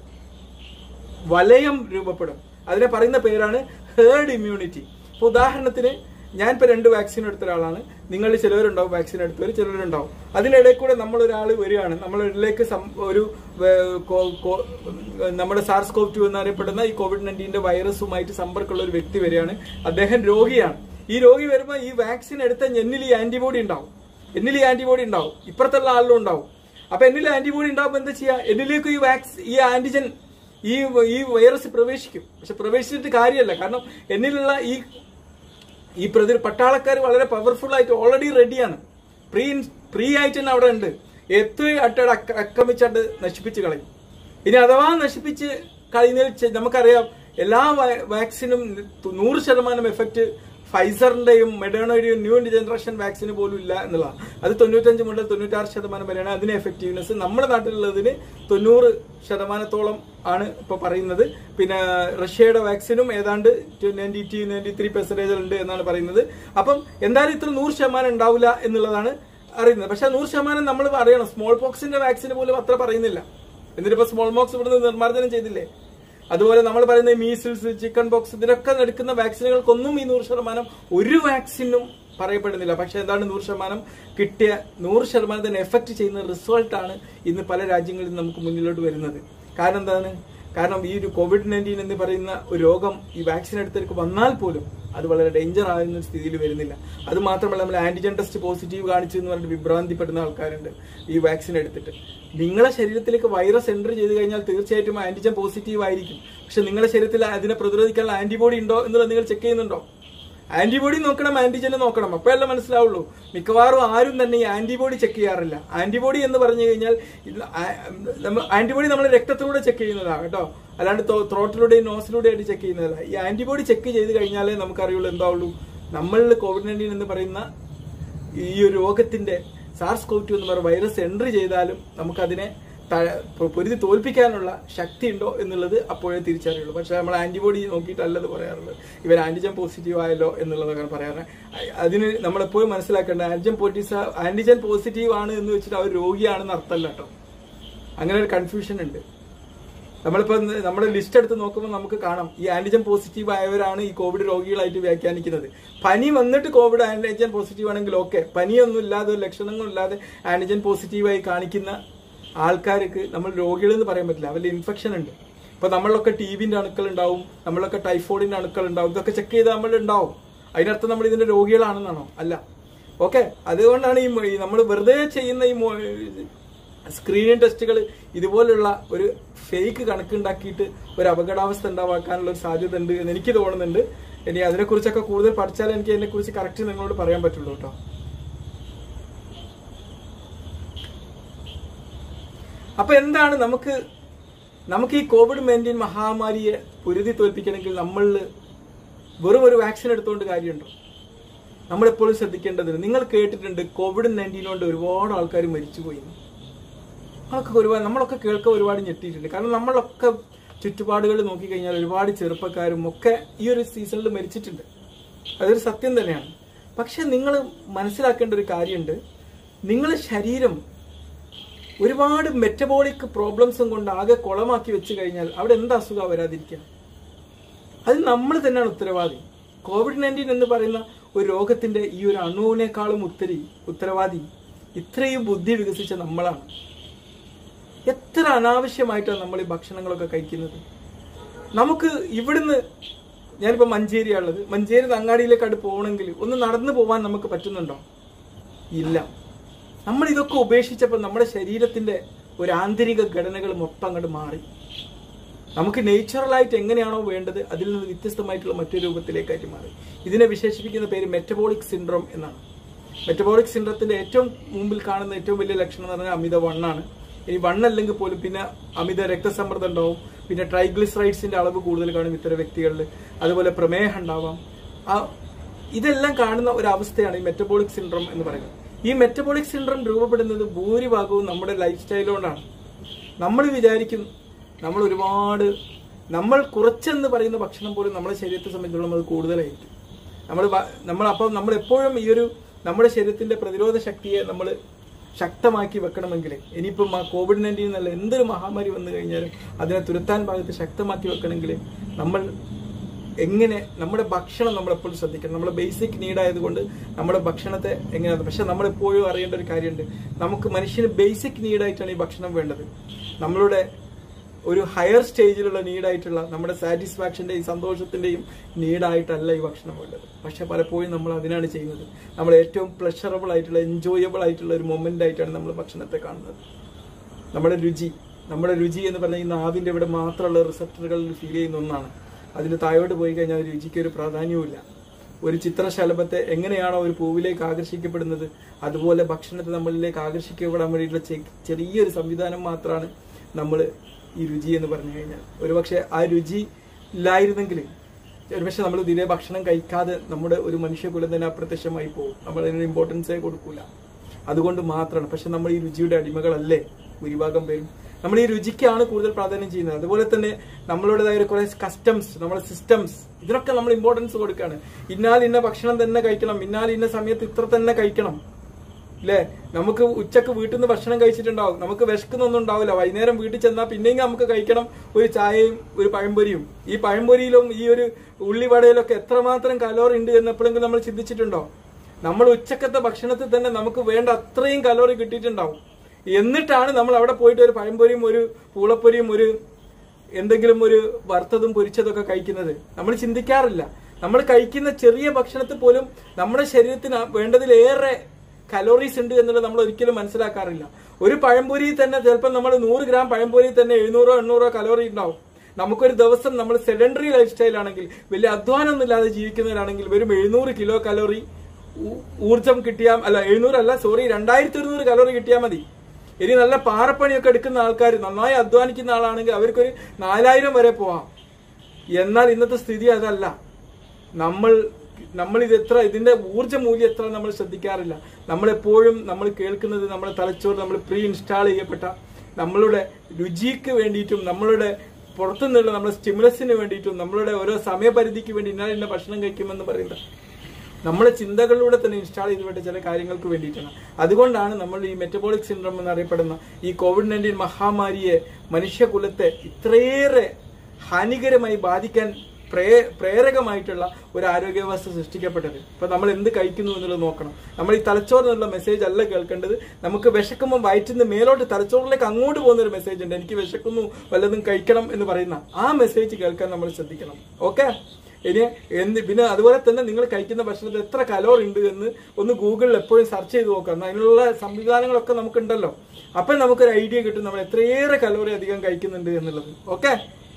വലയം രൂപപ്പെടും അതിനെ പറയുന്ന പേരാണ് ഹേർഡ് ഇമ്മ്യൂണിറ്റി ഇപ്പൊ ഉദാഹരണത്തിന് ഞാൻ ഇപ്പൊ രണ്ട് വാക്സിൻ എടുത്ത ഒരാളാണ് നിങ്ങളിൽ ചിലവരുണ്ടാവും വാക്സിൻ എടുത്തവർ ചിലവരുണ്ടാവും അതിനിടയിൽ കൂടെ നമ്മൾ ഒരാൾ വരികയാണ് നമ്മളിലേക്ക് സം- ഒരു വേ- കോ- കോ- നമ്മുടെ സാർസ് കോവ് ടു എന്നറിയപ്പെടുന്ന ഈ കോവിഡ് നയൻറ്റീന്റെ വൈറസുമായിട്ട് സമ്പർക്കമുള്ള ഒരു വ്യക്തി വരികയാണ് അദ്ദേഹം രോഗിയാണ് ഈ രോഗി വരുമ്പോൾ ഈ വാക്സിൻ എടുത്ത എന്നിൽ ഈ ആന്റിബോഡി ഉണ്ടാവും എന്നിൽ ഈ ആന്റിബോഡി ഉണ്ടാവും ഇപ്പുറത്തുള്ള ആളിലും ഉണ്ടാവും അപ്പൊ എന്നിൽ ആന്റിബോഡി ഉണ്ടാവുമ്പോൾ എന്താ ചെയ്യാ എന്നിലേക്ക് ഈ വാക്സ് ഈ ആന്റിജൻ ഈ ഈ വൈറസ് പ്രവേശിക്കും പക്ഷെ പ്രവേശിച്ചിട്ട് കാര്യമല്ല കാരണം എന്നിലുള്ള ഈ ഈ പ്രതി പട്ടാളക്കാർ വളരെ പവർഫുൾ ആയിട്ട് ഓൾറെഡി റെഡിയാണ് പ്രീ പ്രീ ആയിട്ട് തന്നെ അവിടെ ഉണ്ട് എത്ര അട്ടയുടെ ആക്രമിച്ചണ്ട് നശിപ്പിച്ച് കളയും ഇനി അഥവാ നശിപ്പിച്ച് കളയുന്നതിൽ ചെ- നമുക്കറിയാം എല്ലാ വാ- വാക്സിനും നൂറ് ശതമാനം എഫക്റ്റ് ഫൈസറിന്റെയും മെഡേണയുടെയും ന്യൂ ജനറേഷൻ വാക്സിന് പോലും ഇല്ല എന്നുള്ളതാണ് അത് തൊണ്ണൂറ്റഞ്ച് മുതൽ തൊണ്ണൂറ്റാറ് ശതമാനം വരെയാണ് അതിന് എഫക്റ്റീവ്നെസ് നമ്മുടെ നാട്ടിലുള്ളതിന് തൊണ്ണൂറ് ശതമാനത്തോളം ആണ് ഇപ്പൊ പറയുന്നത് പിന്നെ റഷ്യയുടെ വാക്സിനും ഏതാണ്ട് ninety two ninety three percentage ഉണ്ട് എന്നാണ് പറയുന്നത് അപ്പം എന്തായാലും ഇത്ര നൂറ് ശതമാനം ഉണ്ടാവില്ല എന്നുള്ളതാണ് അറിയുന്നത് പക്ഷെ നൂറ് ശതമാനം നമ്മൾ അറിയണം സ്മോൾ പോക്സിന്റെ വാക്സിന് പോലും അത്ര പറയുന്നില്ല എന്നിട്ടിപ്പോ സ്മോൾ പോക്സ് ഇവിടുന്ന് നിർമ്മാർജ്ജനം ചെയ്തില്ലേ അതുപോലെ നമ്മൾ പറയുന്ന മീസിൽസ് ചിക്കൻ ബോക്സ് ഇതിനൊക്കെ എടുക്കുന്ന വാക്സിനുകൾക്കൊന്നും ഈ നൂറ് ശതമാനം ഒരു വാക്സിനും പറയപ്പെടുന്നില്ല പക്ഷെ എന്താണ് നൂറ് ശതമാനം കിട്ടിയ നൂറ് ശതമാനത്തിന് എഫക്ട് ചെയ്യുന്ന റിസൾട്ടാണ് ഇന്ന് പല രാജ്യങ്ങളിൽ നമുക്ക് മുന്നിലോട്ട് വരുന്നത് കാരണം എന്താണ് കാരണം ഈ ഒരു കോവിഡ് നയൻറ്റീൻ എന്ന് പറയുന്ന ഒരു രോഗം ഈ വാക്സിൻ എടുത്തവർക്ക് വന്നാൽ പോലും അത് വളരെ ഡേഞ്ചർ ആകുന്ന ഒരു സ്ഥിതിയിൽ വരുന്നില്ല അത് മാത്രമല്ല നമ്മൾ ആന്റിജൻ ടെസ്റ്റ് പോസിറ്റീവ് കാണിച്ചു എന്ന് പറഞ്ഞിട്ട് വിഭ്രാന്തിപ്പെടുന്ന ആൾക്കാരുണ്ട് ഈ വാക്സിൻ എടുത്തിട്ട് നിങ്ങളെ ശരീരത്തിലേക്ക് വൈറസ് എൻട്രി ചെയ്ത് കഴിഞ്ഞാൽ തീർച്ചയായിട്ടും ആന്റിജൻ പോസിറ്റീവ് ആയിരിക്കും പക്ഷെ നിങ്ങളുടെ ശരീരത്തിൽ അതിനെ പ്രതിരോധിക്കാനുള്ള ആന്റിബോഡി ഉണ്ടോ എന്നുള്ളത് നിങ്ങൾ ചെക്ക് ചെയ്യുന്നുണ്ടോ ആന്റിബോഡി നോക്കണം ആന്റിജന് നോക്കണം അപ്പോഴല്ലേ മനസ്സിലാവുള്ളൂ മിക്കവാറും ആരും തന്നെ ഈ ആന്റിബോഡി ചെക്ക് ചെയ്യാറില്ല ആന്റിബോഡി എന്ന് പറഞ്ഞു കഴിഞ്ഞാൽ ഇത് ആ- നമ്മ- ആന്റിബോഡി നമ്മൾ രക്തത്തിലൂടെ ചെക്ക് ചെയ്യുന്നതാണ് കേട്ടോ അല്ലാണ്ട് ത്രോട്ടിലൂടെയും നോസിലൂടെ ആയിട്ട് ചെക്ക് ചെയ്യുന്നതല്ല ഈ ആന്റിബോഡി ചെക്ക് ചെയ്ത് കഴിഞ്ഞാലേ നമുക്കറിയുള്ളൂ എന്താവുള്ളൂ നമ്മളിൽ കോവിഡ് നയൻറ്റീൻ എന്ന് പറയുന്ന ഈ ഒരു രോഗത്തിന്റെ സാർസ് കോവ് ടു എന്ന് പറയുന്ന വൈറസ് എൻട്രി ചെയ്താലും നമുക്കതിനെ ത- പൊ- പൊരുതി തോൽപ്പിക്കാനുള്ള ശക്തി ഉണ്ടോ എന്നുള്ളത് അപ്പോഴേ തിരിച്ചറിയുള്ളൂ പക്ഷെ നമ്മൾ ആന്റിബോഡി നോക്കിയിട്ടല്ലത് പറയാറുള്ളത് ഇവർ ആന്റിജൻ പോസിറ്റീവ് ആയല്ലോ എന്നുള്ളതൊക്കെ പറയാറ് അ- അതിന് നമ്മളെപ്പോഴും മനസ്സിലാക്കേണ്ട ആന്റിജൻ പോറ്റീസ ആന്റിജൻ പോസിറ്റീവ് ആണ് എന്ന് വെച്ചിട്ട് അവർ രോഗിയാണെന്ന് അർത്ഥമല്ല കേട്ടോ അങ്ങനെ ഒരു കൺഫ്യൂഷൻ ഉണ്ട് നമ്മളിപ്പോ ഇന്ന് നമ്മുടെ ലിസ്റ്റ് എടുത്ത് നോക്കുമ്പോൾ നമുക്ക് കാണാം ഈ ആന്റിജൻ പോസിറ്റീവ് ആയവരാണ് ഈ കോവിഡ് രോഗികളായിട്ട് വ്യാഖ്യാനിക്കുന്നത് പനി വന്നിട്ട് കോവിഡ് ആന്റിജൻ പോസിറ്റീവ് ആണെങ്കിൽ ഓക്കെ പനിയൊന്നും ഇല്ലാതെ ഒരു ലക്ഷണങ്ങളും ഇല്ലാതെ ആന്റിജൻ പോസിറ്റീവായി കാണിക്കുന്ന ആൾക്കാർക്ക് നമ്മൾ രോഗികൾ എന്ന് പറയാൻ പറ്റില്ല അവരുടെ ഇൻഫെക്ഷൻ ഉണ്ട് ഇപ്പൊ നമ്മളൊക്കെ ടി ബിന്റെ അണുക്കൾ ഉണ്ടാവും നമ്മളൊക്കെ ടൈഫോയിഡിന്റെ അണുക്കൾ ഉണ്ടാവും ഇതൊക്കെ ചെക്ക് ചെയ്ത് നമ്മൾ ഉണ്ടാവും അതിനർത്ഥം നമ്മൾ ഇതിന്റെ രോഗികളാണെന്നാണോ അല്ല ഓക്കെ അതുകൊണ്ടാണ് ഈ നമ്മൾ വെറുതെ ചെയ്യുന്ന ഈ മോ- സ്ക്രീനിങ് ടെസ്റ്റുകൾ ഇതുപോലുള്ള ഒരു ഫേക്ക് കണക്കുണ്ടാക്കിയിട്ട് ഒരു അപകടാവസ്ഥ ഉണ്ടാവാക്കാനുള്ള ഒരു സാധ്യത ഉണ്ട് എന്ന് എനിക്ക് തോന്നുന്നുണ്ട് ഇനി അതിനെക്കുറിച്ചൊക്കെ കൂടുതൽ പഠിച്ചാൽ എനിക്ക് അതിനെക്കുറിച്ച് കറക്റ്റ് നിങ്ങളോട് പറയാൻ പറ്റുള്ളൂ കേട്ടോ അപ്പൊ എന്താണ് നമുക്ക് നമുക്ക് ഈ കോവിഡ് നയൻറ്റീൻ മഹാമാരിയെ പൊരുതി തോൽപ്പിക്കണമെങ്കിൽ നമ്മൾ വെറും ഒരു വാക്സിൻ എടുത്തുകൊണ്ട് കാര്യമുണ്ടോ നമ്മളെപ്പോഴും ശ്രദ്ധിക്കേണ്ടത് നിങ്ങൾ കേട്ടിട്ടുണ്ട് കോവിഡ് നയൻറ്റീൻ കൊണ്ട് ഒരുപാട് ആൾക്കാർ മരിച്ചുപോയി എന്ന്. നമ്മളൊക്കെ ഒരുപാട് നമ്മളൊക്കെ കേൾക്കാൻ ഒരുപാട് ഞെട്ടിയിട്ടുണ്ട് കാരണം നമ്മളൊക്കെ ചുറ്റുപാടുകൾ നോക്കിക്കഴിഞ്ഞാൽ ഒരുപാട് ചെറുപ്പക്കാരും ഒക്കെ ഈ ഒരു സീസണിൽ മരിച്ചിട്ടുണ്ട് അതൊരു സത്യം തന്നെയാണ് പക്ഷെ നിങ്ങൾ മനസ്സിലാക്കേണ്ട ഒരു കാര്യമുണ്ട് നിങ്ങളുടെ ശരീരം ഒരുപാട് മെറ്റബോളിക് പ്രോബ്ലംസും കൊണ്ട് ആകെ കുളമാക്കി വെച്ച് കഴിഞ്ഞാൽ അവിടെ എന്ത് അസുഖം വരാതിരിക്കുക അത് നമ്മൾ തന്നെയാണ് ഉത്തരവാദി കോവിഡ് നയൻറ്റീൻ എന്ന് പറയുന്ന ഒരു രോഗത്തിന്റെ ഈ ഒരു അണുവിനേക്കാളും ഉത്തരി ഉത്തരവാദി ഇത്രയും ബുദ്ധി വികസിച്ച നമ്മളാണ് എത്ര അനാവശ്യമായിട്ടാണ് നമ്മൾ ഈ ഭക്ഷണങ്ങളൊക്കെ കഴിക്കുന്നത് നമുക്ക് ഇവിടുന്ന് ഞാനിപ്പോൾ മഞ്ചേരിയാണുള്ളത് മഞ്ചേരി അങ്ങാടിയിലേക്കാട്ട് പോകണമെങ്കിൽ ഒന്ന് നടന്നു പോകാൻ നമുക്ക് പറ്റുന്നുണ്ടോ ഇല്ല നമ്മൾ ഇതൊക്കെ ഉപേക്ഷിച്ചപ്പോൾ നമ്മുടെ ശരീരത്തിന്റെ ഒരു ആന്തരിക ഘടനകൾ മൊത്തം അങ്ങോട്ട് മാറി നമുക്ക് നേച്ചുറലായിട്ട് എങ്ങനെയാണോ വേണ്ടത് അതിൽ നിന്ന് വ്യത്യസ്തമായിട്ടുള്ള മറ്റൊരു രൂപത്തിലേക്കായിട്ട് മാറി ഇതിനെ വിശേഷിപ്പിക്കുന്ന പേര് മെറ്റബോളിക് സിൻഡ്രോം എന്നാണ് മെറ്റബോളിക് സിൻഡ്രത്തിന്റെ ഏറ്റവും മുമ്പിൽ കാണുന്ന ഏറ്റവും വലിയ ലക്ഷണം എന്ന് പറഞ്ഞാൽ അമിത വണ്ണാണ് ഇനി വണ്ണല്ലെങ്കിൽ പോലും പിന്നെ അമിത രക്തസമ്മർദ്ദം ഉണ്ടാവും പിന്നെ ട്രൈഗ്ലിസറൈഡ്സിന്റെ അളവ് കൂടുതൽ കാണും ഇത്തരം വ്യക്തികളിൽ അതുപോലെ പ്രമേഹം ഉണ്ടാവാം ആ ഇതെല്ലാം കാണുന്ന ഒരു അവസ്ഥയാണ് ഈ മെറ്റബോളിക് സിൻഡ്രോം എന്ന് പറയുന്നത് ഈ മെറ്റബോളിക് സിൻഡ്രോം രൂപപ്പെടുന്നത് ഭൂരിഭാഗവും നമ്മുടെ ലൈഫ് സ്റ്റൈൽ കൊണ്ടാണ് നമ്മൾ വിചാരിക്കും നമ്മൾ ഒരുപാട് നമ്മൾ കുറച്ചെന്ന് പറയുന്ന ഭക്ഷണം പോലും നമ്മുടെ ശരീരത്തെ സംബന്ധിച്ചിടത്തോളം അത് കൂടുതലായിരിക്കും നമ്മൾ ഭ- നമ്മൾ അപ്പം നമ്മൾ എപ്പോഴും ഈ ഒരു നമ്മുടെ ശരീരത്തിന്റെ പ്രതിരോധ ശക്തിയെ നമ്മൾ ശക്തമാക്കി വെക്കണമെങ്കിൽ ഇനിയിപ്പം ആ കോവിഡ് നയൻറ്റീൻ എന്നല്ല എന്തൊരു മഹാമാരി വന്നു കഴിഞ്ഞാലും അതിനെ തുരത്താൻ ഭാഗത്ത് ശക്തമാക്കി വെക്കണമെങ്കിൽ നമ്മൾ എങ്ങനെ നമ്മുടെ ഭക്ഷണം നമ്മൾ എപ്പോഴും ശ്രദ്ധിക്കണം നമ്മുടെ ബേസിക് നീഡ് ആയതുകൊണ്ട് നമ്മുടെ ഭക്ഷണത്തെ എങ്ങനെയാണ് പക്ഷെ നമ്മൾ എപ്പോഴും അറിയേണ്ട ഒരു കാര്യമുണ്ട് നമുക്ക് മനുഷ്യന് ബേസിക് നീഡായിട്ടാണ് ഈ ഭക്ഷണം വേണ്ടത് നമ്മളുടെ ഒരു ഹയർ സ്റ്റേജിലുള്ള നീഡായിട്ടുള്ള നമ്മുടെ സാറ്റിസ്ഫാക്ഷന്റെയും സന്തോഷത്തിന്റെയും നീഡായിട്ടല്ല ഈ ഭക്ഷണം വേണ്ടത് പക്ഷെ പലപ്പോഴും നമ്മൾ അതിനാണ് ചെയ്യുന്നത് നമ്മൾ ഏറ്റവും പ്ലഷറബിൾ ആയിട്ടുള്ള എൻജോയബിൾ ആയിട്ടുള്ള ഒരു മൊമെന്റ് ആയിട്ടാണ് നമ്മൾ ഭക്ഷണത്തെ കാണുന്നത് നമ്മുടെ രുചി നമ്മുടെ രുചി എന്ന് പറഞ്ഞാൽ ഈ നാവിന്റെ ഇവിടെ മാത്രമുള്ള റിസപ്റ്ററുകളിൽ ഫീൽ ചെയ്യുന്ന ഒന്നാണ് അതിന് താഴോട്ട് പോയി കഴിഞ്ഞാൽ രുചിക്ക് ഒരു പ്രാധാന്യവുമില്ല ഒരു ചിത്രശലഭത്തെ എങ്ങനെയാണോ ഒരു പൂവിലേക്ക് ആകർഷിക്കപ്പെടുന്നത് അതുപോലെ ഭക്ഷണത്തെ നമ്മളിലേക്ക് ആകർഷിക്കപ്പെടാൻ വേണ്ടിയിട്ടുള്ള ചെ- ചെറിയൊരു സംവിധാനം മാത്രമാണ് നമ്മൾ ഈ രുചി എന്ന് പറഞ്ഞു കഴിഞ്ഞാൽ ഒരുപക്ഷെ ആ രുചി ഇല്ലായിരുന്നെങ്കിൽ ഒരുപക്ഷെ നമ്മൾ ഇതിലെ ഭക്ഷണം കഴിക്കാതെ നമ്മുടെ ഒരു മനുഷ്യകുലം തന്നെ അപ്രത്യക്ഷമായി പോകും നമ്മൾ അതിനൊരു ഇമ്പോർട്ടൻസേ കൊടുക്കൂല അതുകൊണ്ട് മാത്രമാണ് പക്ഷെ നമ്മൾ ഈ രുചിയുടെ അടിമകളല്ലേ ഭൂരിഭാഗം പേരും നമ്മൾ ഈ രുചിക്കാണ് കൂടുതൽ പ്രാധാന്യം ചെയ്യുന്നത് അതുപോലെ തന്നെ നമ്മളുടേതായ ഒരു കുറെ കസ്റ്റംസ് നമ്മുടെ സിസ്റ്റംസ് ഇതിനൊക്കെ നമ്മൾ ഇമ്പോർട്ടൻസ് കൊടുക്കുകയാണ് ഇന്നാൽ ഇന്ന ഭക്ഷണം തന്നെ കഴിക്കണം ഇന്നാൽ ഇന്ന സമയത്ത് ഇത്ര തന്നെ കഴിക്കണം ഇല്ലേ നമുക്ക് ഉച്ചക്ക് വീട്ടിൽ നിന്ന് ഭക്ഷണം കഴിച്ചിട്ടുണ്ടാവും നമുക്ക് വിശക്കുന്നൊന്നും ഉണ്ടാവില്ല വൈകുന്നേരം വീട്ടിൽ ചെന്നാൽ പിന്നെയും നമുക്ക് കഴിക്കണം ഒരു ചായയും ഒരു പഴംപൊരിയും ഈ പഴംപൊരിയിലും ഈ ഒരു ഉള്ളിവടയിലൊക്കെ എത്രമാത്രം കലോറി ഉണ്ട് എന്ന് എപ്പോഴെങ്കിലും നമ്മൾ ചിന്തിച്ചിട്ടുണ്ടോ നമ്മൾ ഉച്ചക്കത്തെ ഭക്ഷണത്തിൽ തന്നെ നമുക്ക് വേണ്ട അത്രയും കലോറി കിട്ടിയിട്ടുണ്ടാവും എന്നിട്ടാണ് നമ്മൾ അവിടെ പോയിട്ട് ഒരു പഴംപൊരിയും ഒരു പൂളപ്പൊരിയും ഒരു എന്തെങ്കിലും ഒരു വറുത്തതും പൊരിച്ചതൊക്കെ കഴിക്കുന്നത് നമ്മൾ ചിന്തിക്കാറില്ല നമ്മൾ കഴിക്കുന്ന ചെറിയ ഭക്ഷണത്തിൽ പോലും നമ്മുടെ ശരീരത്തിന് വേണ്ടതിലേറെ കലോറീസ് ഉണ്ട് എന്നുള്ളത് നമ്മൾ ഒരിക്കലും മനസ്സിലാക്കാറില്ല ഒരു പഴംപൊരി തന്നെ ചിലപ്പോൾ നമ്മൾ നൂറ് ഗ്രാം പഴംപൊരി തന്നെ എഴുന്നൂറോ എണ്ണൂറോ കലോറി ഉണ്ടാവും നമുക്കൊരു ദിവസം നമ്മൾ സെഡൻഡറി ലൈഫ് സ്റ്റൈൽ ആണെങ്കിൽ വലിയ അധ്വാനം ഇല്ലാതെ ജീവിക്കുന്നവരാണെങ്കിൽ വെറും എഴുന്നൂറ് കിലോ കലോറി ഊ- ഊർജം കിട്ടിയാൽ അല്ല എഴുന്നൂറ് അല്ല സോറി രണ്ടായിരത്തി ഒരുന്നൂറ് കലോറി കിട്ടിയാൽ മതി ഇനി നല്ല പാറപ്പണിയൊക്കെ എടുക്കുന്ന ആൾക്കാർ നന്നായി അധ്വാനിക്കുന്ന ആളാണെങ്കിൽ അവർക്കൊരു നാലായിരം വരെ പോവാം എന്നാൽ ഇന്നത്തെ സ്ഥിതി അതല്ല നമ്മൾ നമ്മൾ ഇത് എത്ര ഇതിന്റെ ഊർജ്ജ മൂല്യം എത്ര നമ്മൾ ശ്രദ്ധിക്കാറില്ല നമ്മൾ എപ്പോഴും നമ്മൾ കേൾക്കുന്നത് നമ്മുടെ തലച്ചോറ് നമ്മൾ പ്രീ ഇൻസ്റ്റാൾ ചെയ്യപ്പെട്ട നമ്മളുടെ രുചിക്ക് വേണ്ടിയിട്ടും നമ്മളുടെ പുറത്തുനിന്നുള്ള നമ്മുടെ സ്റ്റിമുലസിന് വേണ്ടിയിട്ടും നമ്മളുടെ ഓരോ സമയപരിധിക്ക് വേണ്ടി ഇന്ന ഇന്ന ഭക്ഷണം കഴിക്കുമെന്ന് പറയുന്നത് നമ്മുടെ ചിന്തകളിലൂടെ തന്നെ ഇൻസ്റ്റാൾ ചെയ്തുവിട്ട ചില കാര്യങ്ങൾക്ക് വേണ്ടിയിട്ടാണ് അതുകൊണ്ടാണ് നമ്മൾ ഈ മെറ്റബോളിക് സിൻഡ്രോം എന്നറിയപ്പെടുന്ന ഈ കോവിഡ് നയൻറ്റീൻ മഹാമാരിയെ മനുഷ്യകുലത്തെ ഇത്രയേറെ ഹാനികരമായി ബാധിക്കാൻ പ്രേ പ്രേരകമായിട്ടുള്ള ഒരു ആരോഗ്യ വ്യവസ്ഥ സൃഷ്ടിക്കപ്പെട്ടത് ഇപ്പൊ നമ്മൾ എന്ത് കഴിക്കുന്നു എന്നുള്ളത് നോക്കണം നമ്മൾ ഈ തലച്ചോറിനുള്ള മെസ്സേജ് അല്ല കേൾക്കേണ്ടത് നമുക്ക് വിശക്കുമ്പോൾ വയറ്റിൽ നിന്ന് മേലോട്ട് തലച്ചോറിലേക്ക് അങ്ങോട്ട് പോകുന്ന ഒരു മെസ്സേജ് ഉണ്ട് എനിക്ക് വിശക്കുന്നു വല്ലതും കഴിക്കണം എന്ന് പറയുന്ന ആ മെസ്സേജ് കേൾക്കാൻ നമ്മൾ ശ്രദ്ധിക്കണം ഓക്കെ ഇനി എന്ത് പിന്നെ അതുപോലെ തന്നെ നിങ്ങൾ കഴിക്കുന്ന ഭക്ഷണത്തിൽ എത്ര കലോറി ഉണ്ട് എന്ന് ഒന്ന് ഗൂഗിളിൽ എപ്പോഴും സെർച്ച് ചെയ്ത് നോക്കാം അതിനുള്ള സംവിധാനങ്ങളൊക്കെ നമുക്കുണ്ടല്ലോ അപ്പൊ നമുക്കൊരു ഐഡിയ കിട്ടും നമ്മൾ എത്രയേറെ കലോറി അധികം കഴിക്കുന്നുണ്ട് എന്നുള്ളത് ഓക്കെ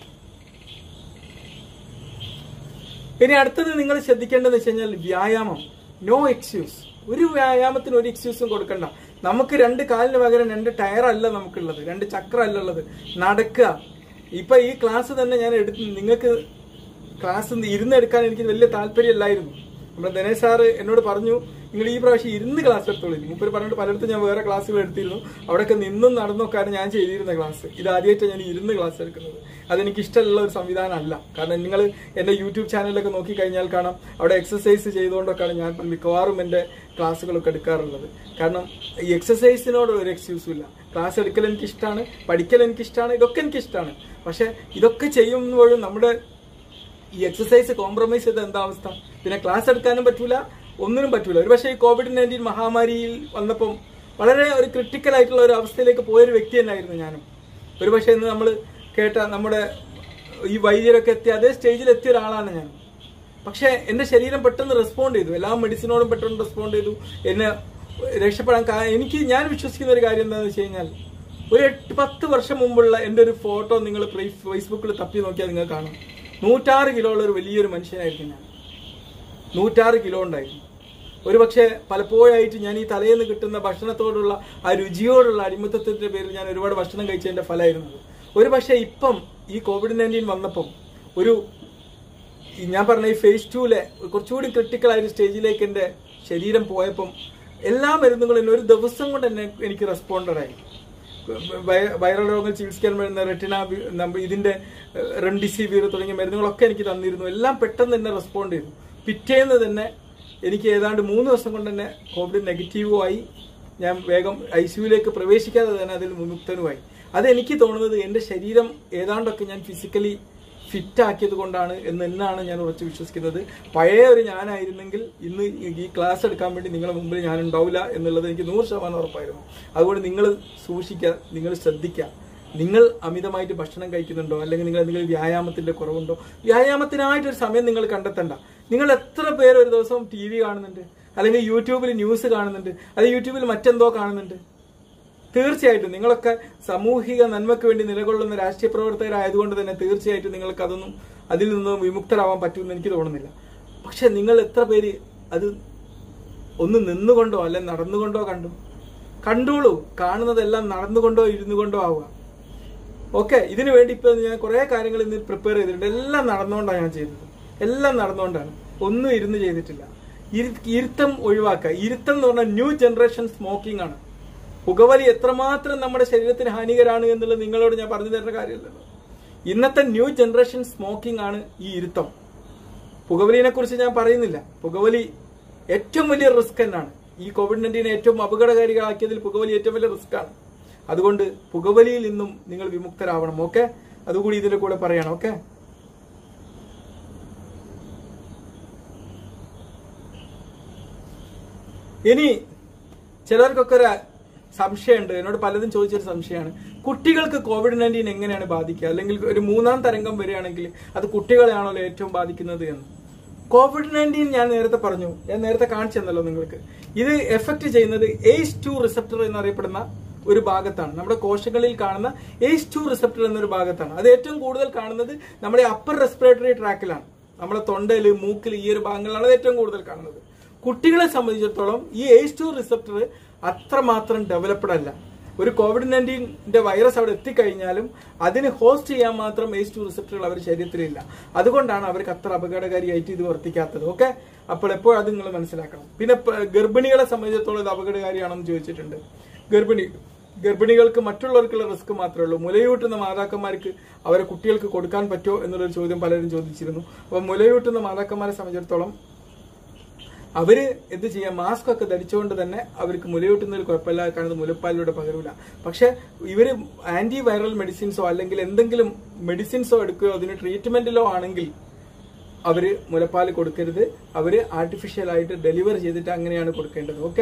ഇനി അടുത്തത് നിങ്ങൾ ശ്രദ്ധിക്കേണ്ടതെന്ന് വെച്ച് കഴിഞ്ഞാൽ വ്യായാമം നോ എക്സ്ക്യൂസ് ഒരു വ്യായാമത്തിന് ഒരു എക്സ്ക്യൂസും കൊടുക്കണ്ട നമുക്ക് രണ്ട് കാലിന് പകരം രണ്ട് ടയർ അല്ല നമുക്കുള്ളത് രണ്ട് ചക്രം അല്ല ഉള്ളത് നടക്കുക ഇപ്പൊ ഈ ക്ലാസ് തന്നെ ഞാൻ എടുത്ത് നിങ്ങൾക്ക് ക്ലാസ് ഇരുന്നെടുക്കാൻ എനിക്ക് വലിയ താല്പര്യമില്ലായിരുന്നു നമ്മുടെ ദിനേശ് സാറ് എന്നോട് പറഞ്ഞു നിങ്ങൾ ഈ പ്രാവശ്യം ഇരുന്ന് ക്ലാസ് എടുത്തോളൂ മുപ്പര് പറഞ്ഞിട്ട് പലയിടത്തും ഞാൻ വേറെ ക്ലാസ്സുകൾ എടുത്തിരുന്നു അവിടെയൊക്കെ നിന്നും നടന്നൊക്കെയാണ് ഞാൻ ചെയ്തിരുന്ന ക്ലാസ് ഇത് ആദ്യമായിട്ട് ഞാൻ ഇരുന്ന് ക്ലാസ് എടുക്കുന്നത് അതെനിക്ക് ഇഷ്ടമുള്ള ഒരു സംവിധാനം അല്ല കാരണം നിങ്ങൾ എൻ്റെ യൂട്യൂബ് ചാനലിലൊക്കെ നോക്കിക്കഴിഞ്ഞാൽ കാണാം അവിടെ എക്സസൈസ് ചെയ്തുകൊണ്ടൊക്കെയാണ് ഞാൻ മിക്കവാറും എൻ്റെ ക്ലാസ്സുകളൊക്കെ എടുക്കാറുള്ളത് കാരണം ഈ എക്സസൈസിനോട് ഒരു എക്സ്ക്യൂസും ഇല്ല ക്ലാസ് എടുക്കൽ എനിക്ക് ഇഷ്ടമാണ് പഠിക്കൽ എനിക്ക് ഇഷ്ടമാണ് ഇതൊക്കെ എനിക്ക് ഇഷ്ടമാണ് പക്ഷെ ഇതൊക്കെ ചെയ്യുമ്പോഴും നമ്മുടെ ഈ എക്സസൈസ് കോംപ്രമൈസ് ചെയ്ത എന്താ അവസ്ഥ പിന്നെ ക്ലാസ് എടുക്കാനും പറ്റൂല ഒന്നിനും പറ്റൂല ഒരു പക്ഷേ ഈ കോവിഡ് നയൻറ്റീൻ മഹാമാരിയിൽ വന്നപ്പം വളരെ ഒരു ക്രിട്ടിക്കൽ ആയിട്ടുള്ള ഒരു അവസ്ഥയിലേക്ക് പോയൊരു വ്യക്തി തന്നെയായിരുന്നു ഞാനും ഒരു പക്ഷേ ഇന്ന് നമ്മൾ കേട്ട നമ്മുടെ ഈ വൈദ്യരൊക്കെ എത്തിയ അതേ സ്റ്റേജിൽ എത്തിയ ഒരാളാണ് ഞാൻ പക്ഷേ എൻ്റെ ശരീരം പെട്ടെന്ന് റെസ്പോണ്ട് ചെയ്തു എല്ലാ മെഡിസിനോടും പെട്ടെന്ന് റെസ്പോണ്ട് ചെയ്തു എന്നെ രക്ഷപ്പെടാൻ കാ- എനിക്ക് ഞാൻ വിശ്വസിക്കുന്ന ഒരു കാര്യം എന്താണെന്ന് വെച്ച് കഴിഞ്ഞാൽ ഒരു എട്ട് പത്ത് വർഷം മുമ്പുള്ള എൻ്റെ ഒരു ഫോട്ടോ നിങ്ങൾ ഫേസ്ബുക്കിൽ തപ്പി നോക്കിയാൽ നിങ്ങൾ കാണും നൂറ്റാറ് കിലോ ഉള്ള ഒരു വലിയൊരു മനുഷ്യനായിരിക്കും ഞാൻ നൂറ്റാറ് കിലോ ഉണ്ടായിരുന്നു ഒരു പക്ഷേ പലപ്പോഴായിട്ട് ഞാൻ ഈ തലേന്ന് കിട്ടുന്ന ഭക്ഷണത്തോടുള്ള ആ രുചിയോടുള്ള അടിമത്തത്തിന്റെ പേരിൽ ഞാൻ ഒരുപാട് ഭക്ഷണം കഴിച്ചതിന്റെ ഫലമായിരുന്നത് ഒരു പക്ഷേ ഇപ്പം ഈ കോവിഡ് നയൻറ്റീൻ വന്നപ്പം ഒരു ഈ ഞാൻ പറഞ്ഞ ഈ ഫേസ് ടൂലെ കുറച്ചുകൂടി ക്രിട്ടിക്കൽ ആയ ഒരു സ്റ്റേജിലേക്ക് എൻ്റെ ശരീരം പോയപ്പം എല്ലാ മരുന്നുകളും എന്നെ ഒരു ദിവസം കൊണ്ട് തന്നെ എനിക്ക് റെസ്പോണ്ടറായി വൈ- വൈറൽ രോഗങ്ങൾ ചികിത്സിക്കാൻ വരുന്ന റെറ്റിന വി- നമ്മ- ഇതിന്റെ റെംഡിസിവിർ തുടങ്ങിയ മരുന്നുകളൊക്കെ എനിക്ക് തന്നിരുന്നു എല്ലാം പെട്ടെന്ന് തന്നെ റെസ്പോണ്ട് ചെയ്തു പിറ്റേന്ന് തന്നെ എനിക്ക് ഏതാണ്ട് മൂന്ന് ദിവസം കൊണ്ട് തന്നെ കോവിഡ് നെഗറ്റീവുമായി ഞാൻ വേഗം ഐ സിയുലേക്ക് പ്രവേശിക്കാതെ തന്നെ അതിൽ വിമുക്തനുമായി അത് എനിക്ക് തോന്നുന്നത് എൻ്റെ ശരീരം ഏതാണ്ടൊക്കെ ഞാൻ ഫിസിക്കലി ഫിറ്റ് ആക്കിയത് കൊണ്ടാണ് എന്ന് തന്നെയാണ് ഞാൻ ഉറച്ചു വിശ്വസിക്കുന്നത് പഴയ ഒരു ഞാനായിരുന്നെങ്കിൽ ഇന്ന് ഈ ക്ലാസ് എടുക്കാൻ വേണ്ടി നിങ്ങളുടെ മുമ്പിൽ ഞാൻ ഉണ്ടാവില്ല എന്നുള്ളത് എനിക്ക് നൂറ് ശതമാനം ഉറപ്പായിരുന്നു അതുകൊണ്ട് നിങ്ങൾ സൂക്ഷിക്കുക നിങ്ങൾ ശ്രദ്ധിക്കുക നിങ്ങൾ അമിതമായിട്ട് ഭക്ഷണം കഴിക്കുന്നുണ്ടോ അല്ലെങ്കിൽ നിങ്ങൾ എന്തെങ്കിലും വ്യായാമത്തിന്റെ കുറവുണ്ടോ വ്യായാമത്തിനായിട്ടൊരു സമയം നിങ്ങൾ കണ്ടെത്തണ്ട നിങ്ങൾ എത്ര പേര് ഒരു ദിവസം ടി വി കാണുന്നുണ്ട് അല്ലെങ്കിൽ യൂട്യൂബിൽ ന്യൂസ് കാണുന്നുണ്ട് അല്ലെങ്കിൽ യൂട്യൂബിൽ മറ്റെന്തോ കാണുന്നുണ്ട് തീർച്ചയായിട്ടും നിങ്ങളൊക്കെ സാമൂഹിക നന്മയ്ക്ക് വേണ്ടി നിലകൊള്ളുന്ന രാഷ്ട്രീയ പ്രവർത്തകരായതുകൊണ്ട് തന്നെ തീർച്ചയായിട്ടും നിങ്ങൾക്ക് അതൊന്നും അതിൽ നിന്നും വിമുക്തരാവാൻ പറ്റുമെന്ന് എനിക്ക് തോന്നുന്നില്ല പക്ഷെ നിങ്ങൾ എത്ര പേര് അത് ഒന്ന് നിന്നുകൊണ്ടോ അല്ലെ നടന്നുകൊണ്ടോ കണ്ടു കണ്ടോളൂ കാണുന്നതെല്ലാം നടന്നുകൊണ്ടോ ഇരുന്നു കൊണ്ടോ ആവുക ഓക്കെ ഇതിനു വേണ്ടി ഇപ്പൊ ഞാൻ കുറെ കാര്യങ്ങൾ ഇന്ന് പ്രിപ്പയർ ചെയ്തിട്ടുണ്ട് എല്ലാം നടന്നുകൊണ്ടാണ് ഞാൻ ചെയ്തത് എല്ലാം നടന്നുകൊണ്ടാണ് ഒന്നും ഇരുന്ന് ചെയ്തിട്ടില്ല ഇരു- ഇരുത്തം ഒഴിവാക്കുക ഇരുത്തം എന്ന് പറഞ്ഞാൽ ന്യൂ ജനറേഷൻ സ്മോക്കിംഗ് ആണ് പുകവലി എത്രമാത്രം നമ്മുടെ ശരീരത്തിന് ഹാനികരാണ് എന്നുള്ളത് നിങ്ങളോട് ഞാൻ പറഞ്ഞു തരുന്ന കാര്യമല്ലല്ലോ ഇന്നത്തെ ന്യൂ ജനറേഷൻ സ്മോക്കിംഗ് ആണ് ഈ ഇരുത്തം പുകവലിനെ കുറിച്ച് ഞാൻ പറയുന്നില്ല പുകവലി ഏറ്റവും വലിയ റിസ്ക് തന്നെയാണ് ഈ കോവിഡ് നയൻറ്റീനെ ഏറ്റവും അപകടകാരികളാക്കിയതിൽ പുകവലി ഏറ്റവും വലിയ റിസ്ക് ആണ് അതുകൊണ്ട് പുകവലിയിൽ നിന്നും നിങ്ങൾ വിമുക്തരാവണം ഓക്കെ അതുകൂടി ഇതിന്റെ കൂടെ പറയണം ഓക്കെ ഇനി ചിലർക്കൊക്കെ ഒരു സംശയമുണ്ട് എന്നോട് പലതും ചോദിച്ചൊരു സംശയമാണ് കുട്ടികൾക്ക് കോവിഡ് നയൻറ്റീൻ എങ്ങനെയാണ് ബാധിക്കുക അല്ലെങ്കിൽ ഒരു മൂന്നാം തരംഗം വരികയാണെങ്കിൽ അത് കുട്ടികളെയാണോ ഏറ്റവും ബാധിക്കുന്നത് എന്ന് കോവിഡ് നയൻറ്റീൻ ഞാൻ നേരത്തെ പറഞ്ഞു ഞാൻ നേരത്തെ കാണിച്ചെന്നല്ലോ നിങ്ങൾക്ക് ഇത് എഫക്ട് ചെയ്യുന്നത് എയ്സ് ടു റിസപ്റ്റർ എന്നറിയപ്പെടുന്ന ഒരു ഭാഗത്താണ് നമ്മുടെ കോശങ്ങളിൽ കാണുന്ന എയ്സ് ടു റിസപ്റ്റർ എന്നൊരു ഭാഗത്താണ് അത് ഏറ്റവും കൂടുതൽ കാണുന്നത് നമ്മുടെ അപ്പർ റെസ്പിറേറ്ററി ട്രാക്കിലാണ് നമ്മുടെ തൊണ്ടയില് മൂക്കിൽ ഈ ഒരു ഭാഗങ്ങളിലാണ് അത് ഏറ്റവും കൂടുതൽ കാണുന്നത് കുട്ടികളെ സംബന്ധിച്ചിടത്തോളം ഈ എയ്സ് ടു റിസപ്റ്റർ അത്രമാത്രം ഡെവലപ്ഡ് അല്ല ഒരു കോവിഡ് നയൻറ്റീൻ്റെ വൈറസ് അവിടെ എത്തിക്കഴിഞ്ഞാലും അതിന് ഹോസ്റ്റ് ചെയ്യാൻ മാത്രം എയ്സ് ടു റിസപ്റ്ററുകൾ അവരുടെ ശരീരത്തിലില്ല അതുകൊണ്ടാണ് അവർക്ക് അത്ര അപകടകാരിയായിട്ട് ഇത് വർത്തിക്കാത്തത് ഓക്കെ അപ്പോൾ എപ്പോഴും അത് നിങ്ങൾ മനസ്സിലാക്കണം പിന്നെ പ- ഗർഭിണികളെ സംബന്ധിച്ചിടത്തോളം ഇത് അപകടകാരിയാണെന്ന് ചോദിച്ചിട്ടുണ്ട് ഗർഭിണി ഗർഭിണികൾക്ക് മറ്റുള്ളവർക്കുള്ള റിസ്ക് മാത്രമേ ഉള്ളൂ മുലയൂട്ടുന്ന മാതാക്കന്മാർക്ക് അവരെ കുട്ടികൾക്ക് കൊടുക്കാൻ പറ്റുമോ എന്നുള്ളൊരു ചോദ്യം പലരും ചോദിച്ചിരുന്നു അപ്പോൾ മുലയൂട്ടുന്ന മാതാക്കന്മാരെ സംബന്ധിച്ചിടത്തോളം അവര് എന്ത് ചെയ്യാം മാസ്ക് ഒക്കെ ധരിച്ചുകൊണ്ട് തന്നെ അവർക്ക് മുലയൂട്ടുന്നതിൽ കുഴപ്പമില്ല കാണുന്നത് മുലപ്പാലിലൂടെ പകരൂല പക്ഷെ ഇവര് ആന്റി വൈറൽ മെഡിസിൻസോ അല്ലെങ്കിൽ എന്തെങ്കിലും മെഡിസിൻസോ എടുക്കുകയോ അതിന് ട്രീറ്റ്മെന്റിലോ ആണെങ്കിൽ അവര് മുലപ്പാൽ കൊടുക്കരുത് അവര് ആർട്ടിഫിഷ്യൽ ആയിട്ട് ഡെലിവർ ചെയ്തിട്ട് അങ്ങനെയാണ് കൊടുക്കേണ്ടത് ഓക്കെ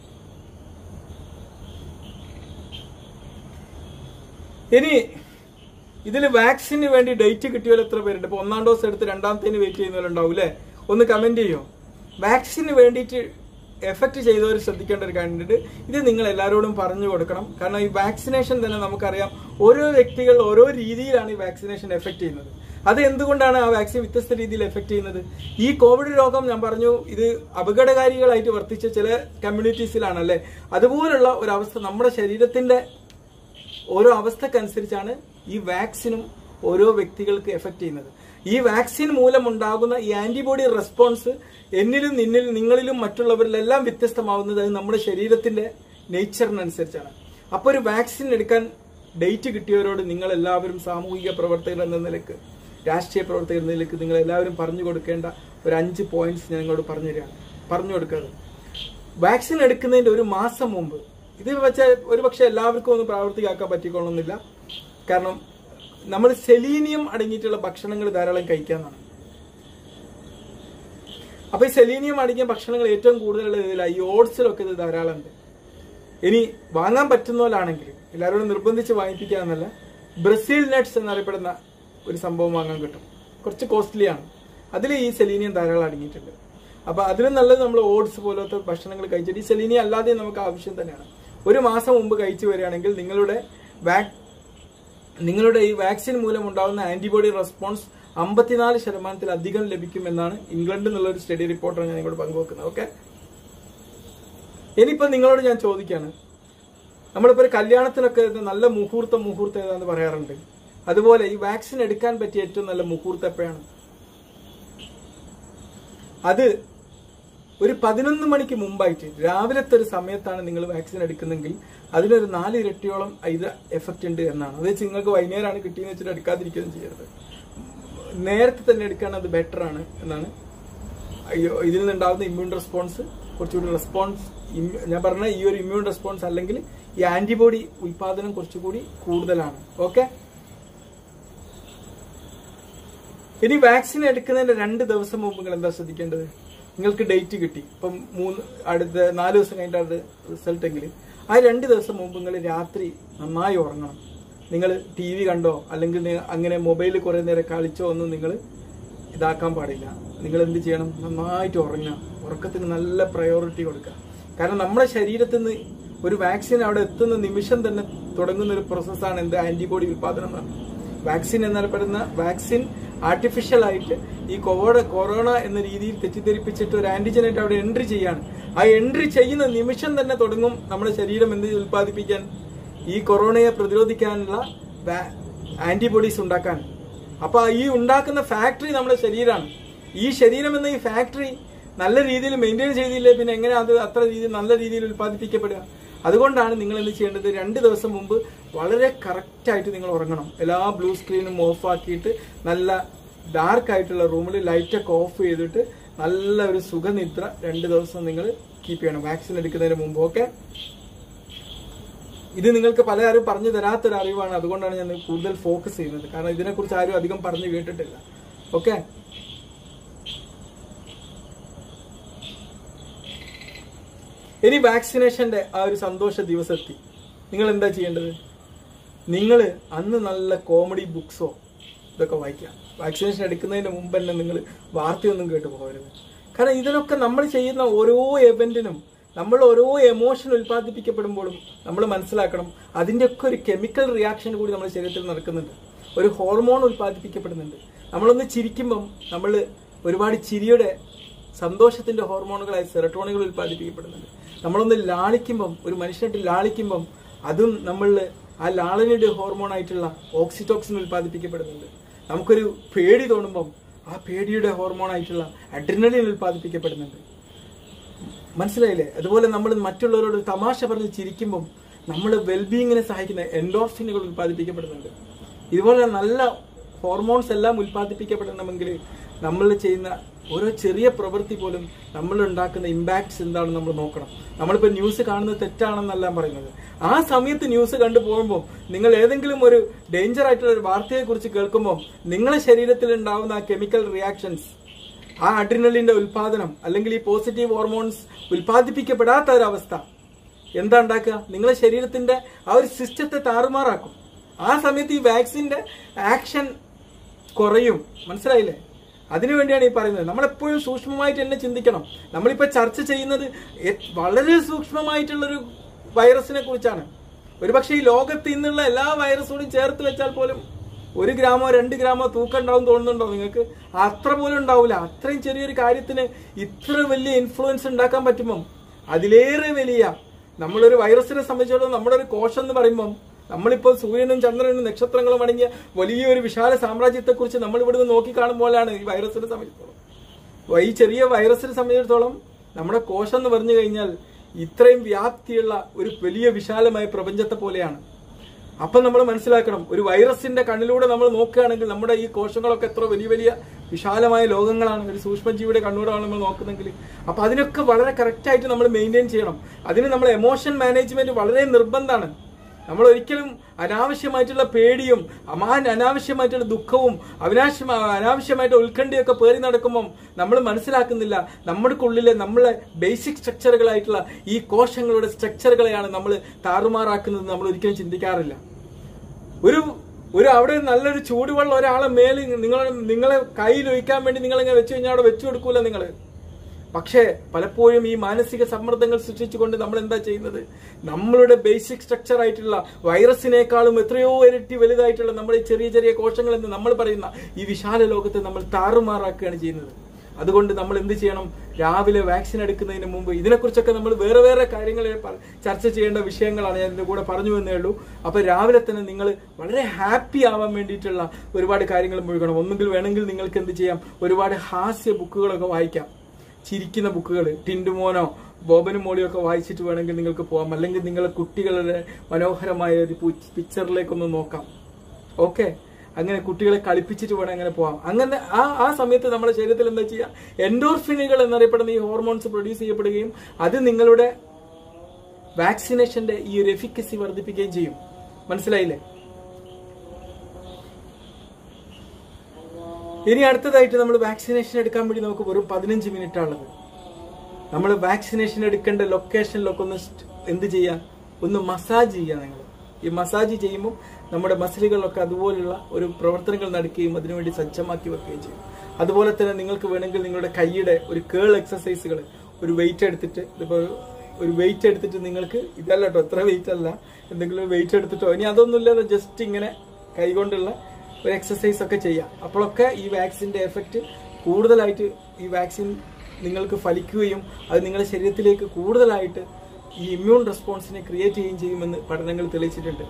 ഇനി ഇതിൽ വാക്സിന് വേണ്ടി ഡേറ്റ് കിട്ടിയവർ എത്ര പേരുണ്ട് ഇപ്പൊ ഒന്നാം ഡോസ് എടുത്ത് രണ്ടാമത്തേന് വെയിറ്റ് ചെയ്യുന്നവരുണ്ടാവും അല്ലേ ഒന്ന് കമന്റ് ചെയ്യോ വാക്സിന് വേണ്ടിയിട്ട് എഫക്ട് ചെയ്തവർ ശ്രദ്ധിക്കേണ്ട ഒരു കാര്യമുണ്ട് ഇത് നിങ്ങൾ എല്ലാവരോടും പറഞ്ഞു കൊടുക്കണം കാരണം ഈ വാക്സിനേഷൻ തന്നെ നമുക്കറിയാം ഓരോ വ്യക്തികൾ ഓരോ രീതിയിലാണ് ഈ വാക്സിനേഷൻ എഫക്ട് ചെയ്യുന്നത് അത് എന്തുകൊണ്ടാണ് ആ വാക്സിൻ വ്യത്യസ്ത രീതിയിൽ എഫക്ട് ചെയ്യുന്നത് ഈ കോവിഡ് രോഗം ഞാൻ പറഞ്ഞു ഇത് അപകടകാരികളായിട്ട് വർത്തിച്ച ചില കമ്മ്യൂണിറ്റീസിലാണ് അല്ലെ അതുപോലുള്ള ഒരു അവസ്ഥ നമ്മുടെ ശരീരത്തിന്റെ ഓരോ അവസ്ഥക്കനുസരിച്ചാണ് ഈ വാക്സിനും ഓരോ വ്യക്തികൾക്ക് എഫക്ട് ചെയ്യുന്നത് ഈ വാക്സിൻ മൂലം ഉണ്ടാകുന്ന ഈ ആന്റിബോഡി റെസ്പോൺസ് എന്നിലും നിന്നിലും നിങ്ങളിലും മറ്റുള്ളവരിലെല്ലാം വ്യത്യസ്തമാവുന്നത് അത് നമ്മുടെ ശരീരത്തിന്റെ നേച്ചറിനനുസരിച്ചാണ് അപ്പൊ ഒരു വാക്സിൻ എടുക്കാൻ ഡേറ്റ് കിട്ടിയവരോട് നിങ്ങൾ എല്ലാവരും സാമൂഹിക പ്രവർത്തകർ എന്ന നിലക്ക് രാഷ്ട്രീയ പ്രവർത്തകർ എന്ന നിലക്ക് നിങ്ങൾ എല്ലാവരും പറഞ്ഞു കൊടുക്കേണ്ട ഒരു അഞ്ച് പോയിന്റ്സ് ഞാൻ നിങ്ങളോട് പറഞ്ഞു തരികയാണ് പറഞ്ഞു കൊടുക്കാറ് വാക്സിൻ എടുക്കുന്നതിന്റെ ഒരു മാസം മുമ്പ് ഇത് വെച്ച ഒരു പക്ഷെ എല്ലാവർക്കും ഒന്നും പ്രാവർത്തികമാക്കാൻ പറ്റിക്കൊള്ളുന്നില്ല കാരണം നമ്മൾ സെലീനിയം അടങ്ങിയിട്ടുള്ള ഭക്ഷണങ്ങൾ ധാരാളം കഴിക്കാന്നാണ് അപ്പൊ ഈ സെലീനിയം അടങ്ങിയ ഭക്ഷണങ്ങൾ ഏറ്റവും കൂടുതലുള്ള ഇതിൽ ഈ ഓട്സിലൊക്കെ ഇത് ധാരാളം ഉണ്ട് ഇനി വാങ്ങാൻ പറ്റുന്നവരാണെങ്കിൽ എല്ലാവരോടും നിർബന്ധിച്ച് വാങ്ങിപ്പിക്കാന്നല്ല ബ്രസീൽ നട്ട്സ് എന്നറിയപ്പെടുന്ന ഒരു സംഭവം വാങ്ങാൻ കിട്ടും കുറച്ച് കോസ്റ്റ്ലിയാണ് അതിൽ ഈ സെലീനിയം ധാരാളം അടങ്ങിയിട്ടുണ്ട് അപ്പൊ അതിലും നല്ലത് നമ്മൾ ഓട്സ് പോലത്തെ ഭക്ഷണങ്ങൾ കഴിച്ചിട്ട് ഈ സെലീനിയം അല്ലാതെ നമുക്ക് ആവശ്യം തന്നെയാണ് ഒരു മാസം മുമ്പ് കഴിച്ചു വരികയാണെങ്കിൽ നിങ്ങളുടെ വാക് നിങ്ങളുടെ ഈ വാക്സിൻ മൂലം ഉണ്ടാകുന്ന ആന്റിബോഡി റെസ്പോൺസ് അമ്പത്തിനാല് ശതമാനത്തിൽ അധികം ലഭിക്കും എന്നാണ് ഇംഗ്ലണ്ടിൽ നിന്നുള്ള ഒരു സ്റ്റഡി റിപ്പോർട്ടാണ് ഞാൻ നിങ്ങളോട് പങ്കുവെക്കുന്നത് ഓക്കെ ഇനിയിപ്പോ നിങ്ങളോട് ഞാൻ ചോദിക്കാണ് നമ്മളിപ്പോ ഒരു കല്യാണത്തിനൊക്കെ ഇത് നല്ല മുഹൂർത്തം മുഹൂർത്തം ഏതാന്ന് പറയാറുണ്ട് അതുപോലെ ഈ വാക്സിൻ എടുക്കാൻ പറ്റിയ ഏറ്റവും നല്ല മുഹൂർത്തം എപ്പോഴാണ് അത് ഒരു പതിനൊന്ന് മണിക്ക് മുമ്പായിട്ട് രാവിലത്തെ ഒരു സമയത്താണ് നിങ്ങൾ വാക്സിൻ എടുക്കുന്നെങ്കിൽ അതിനൊരു നാല് ഇരട്ടിയോളം ഇത് എഫക്റ്റ് ഉണ്ട് എന്നാണ് അത് വെച്ച് നിങ്ങൾക്ക് വൈകുന്നേരമാണ് കിട്ടിയെന്ന് വെച്ചിട്ട് എടുക്കാതിരിക്കുകയും ചെയ്യരുത് നേരത്തെ തന്നെ എടുക്കാൻ അത് ബെറ്റർ ആണ് എന്നാണ് അയ്യോ ഇതിൽ നിന്നുണ്ടാകുന്ന ഇമ്മ്യൂൺ റെസ്പോൺസ് കുറച്ചുകൂടി റെസ്പോൺസ് ഞാൻ പറഞ്ഞ ഈ ഒരു ഇമ്മ്യൂൺ റെസ്പോൺസ് അല്ലെങ്കിൽ ഈ ആന്റിബോഡി ഉൽപാദനം കുറച്ചുകൂടി കൂടുതലാണ് ഓക്കെ ഇനി വാക്സിൻ എടുക്കുന്നതിന്റെ രണ്ട് ദിവസം മുമ്പ് നിങ്ങൾ എന്താ ശ്രദ്ധിക്കേണ്ടത് നിങ്ങൾക്ക് ഡേറ്റ് കിട്ടി ഇപ്പം മൂന്ന് അടുത്ത നാല് ദിവസം കഴിഞ്ഞിട്ട് റിസൾട്ട് എങ്കിൽ ആ രണ്ട് ദിവസം മുമ്പ് നിങ്ങൾ രാത്രി നന്നായി ഉറങ്ങണം നിങ്ങൾ ടി വി കണ്ടോ അല്ലെങ്കിൽ നി- അങ്ങനെ മൊബൈലിൽ കുറെ നേരം കളിച്ചോ ഒന്നും നിങ്ങൾ ഇതാക്കാൻ പാടില്ല നിങ്ങൾ എന്ത് ചെയ്യണം നന്നായിട്ട് ഉറങ്ങുക ഉറക്കത്തിന് നല്ല പ്രയോറിറ്റി കൊടുക്കുക കാരണം നമ്മുടെ ശരീരത്തിൽ നിന്ന് ഒരു വാക്സിൻ അവിടെ എത്തുന്ന നിമിഷം തന്നെ തുടങ്ങുന്ന ഒരു പ്രോസസ്സാണ് എന്ത് ആന്റിബോഡി ഉൽപാദനം എന്ന് വാക്സിൻ എന്നറിയപ്പെടുന്ന വാക്സിൻ ആർട്ടിഫിഷ്യൽ ആയിട്ട് ഈ കൊറോണ കൊറോണ എന്ന രീതിയിൽ തെറ്റിദ്ധരിപ്പിച്ചിട്ട് ഒരു ആന്റിജനായിട്ട് അവിടെ എൻട്രി ചെയ്യാണ് ആ എൻട്രി ചെയ്യുന്ന നിമിഷം തന്നെ തുടങ്ങും നമ്മുടെ ശരീരം എന്ത് ഉൽപ്പാദിപ്പിക്കാൻ ഈ കൊറോണയെ പ്രതിരോധിക്കാനുള്ള ആന്റിബോഡീസ് ഉണ്ടാക്കാൻ അപ്പൊ ഈ ഉണ്ടാക്കുന്ന ഫാക്ടറി നമ്മുടെ ശരീരമാണ് ഈ ശരീരം എന്ന ഈ ഫാക്ടറി നല്ല രീതിയിൽ മെയിൻറ്റെയിൻ ചെയ്തില്ലേ പിന്നെ എങ്ങനെ അത് അത്ര രീതിയിൽ നല്ല രീതിയിൽ ഉൽപ്പാദിപ്പിക്കപ്പെടുക അതുകൊണ്ടാണ് നിങ്ങൾ എന്ത് ചെയ്യേണ്ടത് രണ്ട് ദിവസം മുമ്പ് വളരെ കറക്റ്റ് ആയിട്ട് നിങ്ങൾ ഉറങ്ങണം എല്ലാ ബ്ലൂ സ്ക്രീനും ഓഫ് ആക്കിയിട്ട് നല്ല ഡാർക്ക് ആയിട്ടുള്ള റൂമിൽ ലൈറ്റൊക്കെ ഓഫ് ചെയ്തിട്ട് നല്ല ഒരു സുഖനിദ്ര രണ്ട് ദിവസം നിങ്ങൾ കീപ്പ് ചെയ്യണം വാക്സിൻ എടുക്കുന്നതിന് മുമ്പ് ഓക്കെ ഇത് നിങ്ങൾക്ക് പലരും പറഞ്ഞു തരാത്തൊരു അറിവാണ് അതുകൊണ്ടാണ് ഞാൻ കൂടുതൽ ഫോക്കസ് ചെയ്യുന്നത് കാരണം ഇതിനെക്കുറിച്ച് ആരും അധികം പറഞ്ഞു കേട്ടിട്ടില്ല ഓക്കെ ഇനി വാക്സിനേഷന്റെ ആ ഒരു സന്തോഷ ദിവസത്തി നിങ്ങൾ എന്താ ചെയ്യേണ്ടത് നിങ്ങൾ അന്ന് നല്ല കോമഡി ബുക്സോ ഇതൊക്കെ വായിക്കാം വാക്സിനേഷൻ എടുക്കുന്നതിന് മുമ്പ് തന്നെ നിങ്ങൾ വാർത്തയൊന്നും കേട്ട് പോകരുത് കാരണം ഇതിനൊക്കെ നമ്മൾ ചെയ്യുന്ന ഓരോ എവന്റിനും നമ്മൾ ഓരോ എമോഷൻ ഉൽപ്പാദിപ്പിക്കപ്പെടുമ്പോഴും നമ്മൾ മനസ്സിലാക്കണം അതിൻ്റെയൊക്കെ ഒരു കെമിക്കൽ റിയാക്ഷൻ കൂടി നമ്മുടെ ശരീരത്തിൽ നടക്കുന്നുണ്ട് ഒരു ഹോർമോൺ ഉൽപ്പാദിപ്പിക്കപ്പെടുന്നുണ്ട് നമ്മളൊന്ന് ചിരിക്കുമ്പം നമ്മൾ ഒരുപാട് ചിരിയുടെ സന്തോഷത്തിന്റെ ഹോർമോണുകളായ സെറട്ടോണുകൾ ഉൽപ്പാദിപ്പിക്കപ്പെടുന്നുണ്ട് നമ്മളൊന്ന് ലാളിക്കുമ്പം ഒരു മനുഷ്യനായിട്ട് ലാളിക്കുമ്പം അതും നമ്മൾ ആ ലാളനയുടെ ഹോർമോൺ ആയിട്ടുള്ള ഓക്സിറ്റോക്സിൻ ഉൽപ്പാദിപ്പിക്കപ്പെടുന്നുണ്ട് നമുക്കൊരു പേടി തോന്നുമ്പം ആ പേടിയുടെ ഹോർമോൺ ആയിട്ടുള്ള അഡ്രിനലിൻ ഉൽപ്പാദിപ്പിക്കപ്പെടുന്നുണ്ട് മനസ്സിലായില്ലേ അതുപോലെ നമ്മൾ മറ്റുള്ളവരോട് ഒരു തമാശ പറഞ്ഞ് ചിരിക്കുമ്പം നമ്മൾ വെൽബീയിങ്ങിനെ സഹായിക്കുന്ന എൻഡോർഫിനുകൾ ഉൽപ്പാദിപ്പിക്കപ്പെടുന്നുണ്ട് ഇതുപോലെ നല്ല ഹോർമോൺസ് എല്ലാം ഉൽപ്പാദിപ്പിക്കപ്പെടണമെങ്കിൽ നമ്മൾ ചെയ്യുന്ന ഓരോ ചെറിയ പ്രവൃത്തി പോലും നമ്മൾ ഉണ്ടാക്കുന്ന ഇമ്പാക്ട്സ് എന്താണെന്ന് നമ്മൾ നോക്കണം നമ്മളിപ്പോൾ ന്യൂസ് കാണുന്നത് തെറ്റാണെന്നല്ല ഞാൻ പറയുന്നത് ആ സമയത്ത് ന്യൂസ് കണ്ടു പോകുമ്പോൾ നിങ്ങൾ ഏതെങ്കിലും ഒരു ഡേഞ്ചർ ആയിട്ടുള്ള ഒരു വാർത്തയെ കുറിച്ച് കേൾക്കുമ്പോൾ നിങ്ങളുടെ ശരീരത്തിൽ ഉണ്ടാവുന്ന ആ കെമിക്കൽ റിയാക്ഷൻസ് ആ അഡ്രിനലിന്റെ ഉൽപാദനം അല്ലെങ്കിൽ ഈ പോസിറ്റീവ് ഹോർമോൺസ് ഉൽപ്പാദിപ്പിക്കപ്പെടാത്ത ഒരവസ്ഥ എന്താ ഉണ്ടാക്കുക നിങ്ങളുടെ ശരീരത്തിന്റെ ആ ഒരു സിസ്റ്റത്തെ താറുമാറാക്കും ആ സമയത്ത് ഈ വാക്സിന്റെ ആക്ഷൻ കുറയും മനസ്സിലായില്ലേ അതിനുവേണ്ടിയാണ് ഈ പറയുന്നത് നമ്മളെപ്പോഴും സൂക്ഷ്മമായിട്ട് തന്നെ ചിന്തിക്കണം നമ്മളിപ്പോ ചർച്ച ചെയ്യുന്നത് എ- വളരെ സൂക്ഷ്മമായിട്ടുള്ളൊരു വൈറസിനെ കുറിച്ചാണ് ഒരുപക്ഷെ ഈ ലോകത്ത് ഇന്നുള്ള എല്ലാ വൈറസോടും ചേർത്ത് വെച്ചാൽ പോലും ഒരു ഗ്രാമോ രണ്ട് ഗ്രാമോ തൂക്കം ഉണ്ടാവും തോന്നുന്നുണ്ടോ നിങ്ങൾക്ക് അത്ര പോലും ഉണ്ടാവില്ല അത്രയും ചെറിയൊരു കാര്യത്തിന് ഇത്ര വലിയ ഇൻഫ്ലുവൻസ് ഉണ്ടാക്കാൻ പറ്റുമോ അതിലേറെ വലിയ നമ്മളൊരു വൈറസിനെ സംബന്ധിച്ചിടത്തോളം നമ്മുടെ ഒരു കോശം എന്ന് പറയുമ്പം നമ്മളിപ്പോൾ സൂര്യനും ചന്ദ്രനും നക്ഷത്രങ്ങളും അടങ്ങിയ വലിയൊരു വിശാല സാമ്രാജ്യത്തെക്കുറിച്ച് നമ്മൾ ഇവിടുന്ന് നോക്കി കാണുമ്പോഴാണ് ഈ വൈറസിനെ സംബന്ധിച്ചിടത്തോളം അപ്പൊ ഈ ചെറിയ വൈറസിനെ സംബന്ധിച്ചിടത്തോളം നമ്മുടെ കോശം എന്ന് പറഞ്ഞു കഴിഞ്ഞാൽ ഇത്രയും വ്യാപ്തിയുള്ള ഒരു വലിയ വിശാലമായ പ്രപഞ്ചത്തെ പോലെയാണ് അപ്പൊ നമ്മൾ മനസ്സിലാക്കണം ഒരു വൈറസിന്റെ കണ്ണിലൂടെ നമ്മൾ നോക്കുകയാണെങ്കിൽ നമ്മുടെ ഈ കോശങ്ങളൊക്കെ എത്ര വലിയ വലിയ വിശാലമായ ലോകങ്ങളാണ് ഒരു സൂക്ഷ്മജീവിയുടെ കണ്ണൂടാണ് നമ്മൾ നോക്കുന്നെങ്കിൽ അപ്പൊ അതിനൊക്കെ വളരെ കറക്റ്റ് ആയിട്ട് നമ്മൾ മെയിൻറ്റെയിൻ ചെയ്യണം അതിന് നമ്മൾ എമോഷൻ മാനേജ്മെന്റ് വളരെ നിർബന്ധമാണ് നമ്മൾ ഒരിക്കലും അനാവശ്യമായിട്ടുള്ള പേടിയും അമാൻ അനാവശ്യമായിട്ടുള്ള ദുഃഖവും അവിനാശ്യ അനാവശ്യമായിട്ട് ഉത്കണ്ഠയൊക്കെ പേറി നടക്കുമ്പം നമ്മൾ മനസ്സിലാക്കുന്നില്ല നമ്മുടെക്കുള്ളിലെ നമ്മളെ ബേസിക് സ്ട്രക്ചറുകളായിട്ടുള്ള ഈ കോശങ്ങളുടെ സ്ട്രക്ചറുകളെയാണ് നമ്മൾ താറുമാറാക്കുന്നത് നമ്മൾ ഒരിക്കലും ചിന്തിക്കാറില്ല ഒരു ഒരു അവിടെ നല്ലൊരു ചൂടുവെള്ളം ഒരാളെ മേലിൽ നിങ്ങൾ നിങ്ങളെ കയ്യിൽ ഒഴിക്കാൻ വേണ്ടി നിങ്ങൾ ഇങ്ങനെ വെച്ച് കഴിഞ്ഞാൽ അവിടെ വെച്ചു കൊടുക്കൂല നിങ്ങൾ പക്ഷേ പലപ്പോഴും ഈ മാനസിക സമ്മർദ്ദങ്ങൾ സൃഷ്ടിച്ചുകൊണ്ട് നമ്മൾ എന്താ ചെയ്യുന്നത് നമ്മളുടെ ബേസിക് സ്ട്രക്ചർ ആയിട്ടുള്ള വൈറസിനേക്കാളും എത്രയോ ഇരട്ടി വലുതായിട്ടുള്ള നമ്മുടെ ഈ ചെറിയ ചെറിയ കോശങ്ങൾ എന്ന് നമ്മൾ പറയുന്ന ഈ വിശാല ലോകത്തെ നമ്മൾ താറുമാറാക്കുകയാണ് ചെയ്യുന്നത് അതുകൊണ്ട് നമ്മൾ എന്ത് ചെയ്യണം രാവിലെ വാക്സിൻ എടുക്കുന്നതിന് മുമ്പ് ഇതിനെക്കുറിച്ചൊക്കെ നമ്മൾ വേറെ വേറെ കാര്യങ്ങൾ പ- ചർച്ച ചെയ്യേണ്ട വിഷയങ്ങളാണ് ഞാൻ ഇതിന്റെ കൂടെ പറഞ്ഞു എന്നേ ഉള്ളൂ അപ്പൊ രാവിലെ തന്നെ നിങ്ങൾ വളരെ ഹാപ്പി ആവാൻ വേണ്ടിയിട്ടുള്ള ഒരുപാട് കാര്യങ്ങൾ മുഴുകണം ഒന്നുകിൽ വേണമെങ്കിൽ നിങ്ങൾക്ക് എന്ത് ചെയ്യാം ഒരുപാട് ഹാസ്യ ബുക്കുകളൊക്കെ വായിക്കാം ചിരിക്കുന്ന ബുക്കുകൾ ടിൻഡുമോനോ ബോബനും മോളിയോ ഒക്കെ വായിച്ചിട്ട് വേണമെങ്കിൽ നിങ്ങൾക്ക് പോകാം അല്ലെങ്കിൽ നിങ്ങളുടെ കുട്ടികളുടെ മനോഹരമായ ഒരു പിക്ചറിലേക്കൊന്ന് നോക്കാം ഓക്കെ അങ്ങനെ കുട്ടികളെ കളിപ്പിച്ചിട്ട് വേണം അങ്ങനെ പോവാം അങ്ങനെ ആ ആ സമയത്ത് നമ്മുടെ ശരീരത്തിൽ എന്താ ചെയ്യുക എൻഡോർഫിനുകൾ എന്നറിയപ്പെടുന്ന ഈ ഹോർമോൺസ് പ്രൊഡ്യൂസ് ചെയ്യപ്പെടുകയും അത് നിങ്ങളുടെ വാക്സിനേഷന്റെ ഈ ഒരു എഫിക്കസി വർദ്ധിപ്പിക്കുകയും ചെയ്യും മനസ്സിലായില്ലേ ഇനി അടുത്തതായിട്ട് നമ്മൾ വാക്സിനേഷൻ എടുക്കാൻ വേണ്ടി നമുക്ക് വെറും പതിനഞ്ച് മിനിറ്റ് ഉള്ളത് നമ്മൾ വാക്സിനേഷൻ എടുക്കേണ്ട ലൊക്കേഷനിലൊക്കെ ഒന്ന് സ്റ്റ് എന്ത് ചെയ്യാം ഒന്ന് മസാജ് ചെയ്യാം നിങ്ങൾ ഈ മസാജ് ചെയ്യുമ്പോൾ നമ്മുടെ മസിലുകളിലൊക്കെ അതുപോലുള്ള ഒരു പ്രവർത്തനങ്ങൾ നടക്കുകയും അതിനുവേണ്ടി സജ്ജമാക്കി വെക്കുകയും ചെയ്യും അതുപോലെ തന്നെ നിങ്ങൾക്ക് വേണമെങ്കിൽ നിങ്ങളുടെ കൈയുടെ ഒരു കേൾ എക്സസൈസുകൾ ഒരു വെയിറ്റ് എടുത്തിട്ട് ഇതിപ്പോൾ ഒരു വെയിറ്റ് എടുത്തിട്ട് നിങ്ങൾക്ക് ഇതല്ല കേട്ടോ എത്ര വെയിറ്റ് അല്ല എന്തെങ്കിലും വെയിറ്റ് എടുത്തിട്ടോ ഇനി അതൊന്നുമില്ലാതെ ജസ്റ്റ് ഇങ്ങനെ കൈകൊണ്ടുള്ള ഒരു എക്സസൈസ് ഒക്കെ ചെയ്യാം അപ്പോഴൊക്കെ ഈ വാക്സിന്റെ എഫക്റ്റ് കൂടുതലായിട്ട് ഈ വാക്സിൻ നിങ്ങൾക്ക് ഫലിക്കുകയും അത് നിങ്ങളുടെ ശരീരത്തിലേക്ക് കൂടുതലായിട്ട് ഈ ഇമ്മ്യൂൺ റെസ്പോൺസിനെ ക്രിയേറ്റ് ചെയ്യുകയും ചെയ്യുമെന്ന് പഠനങ്ങൾ തെളിയിച്ചിട്ടുണ്ട്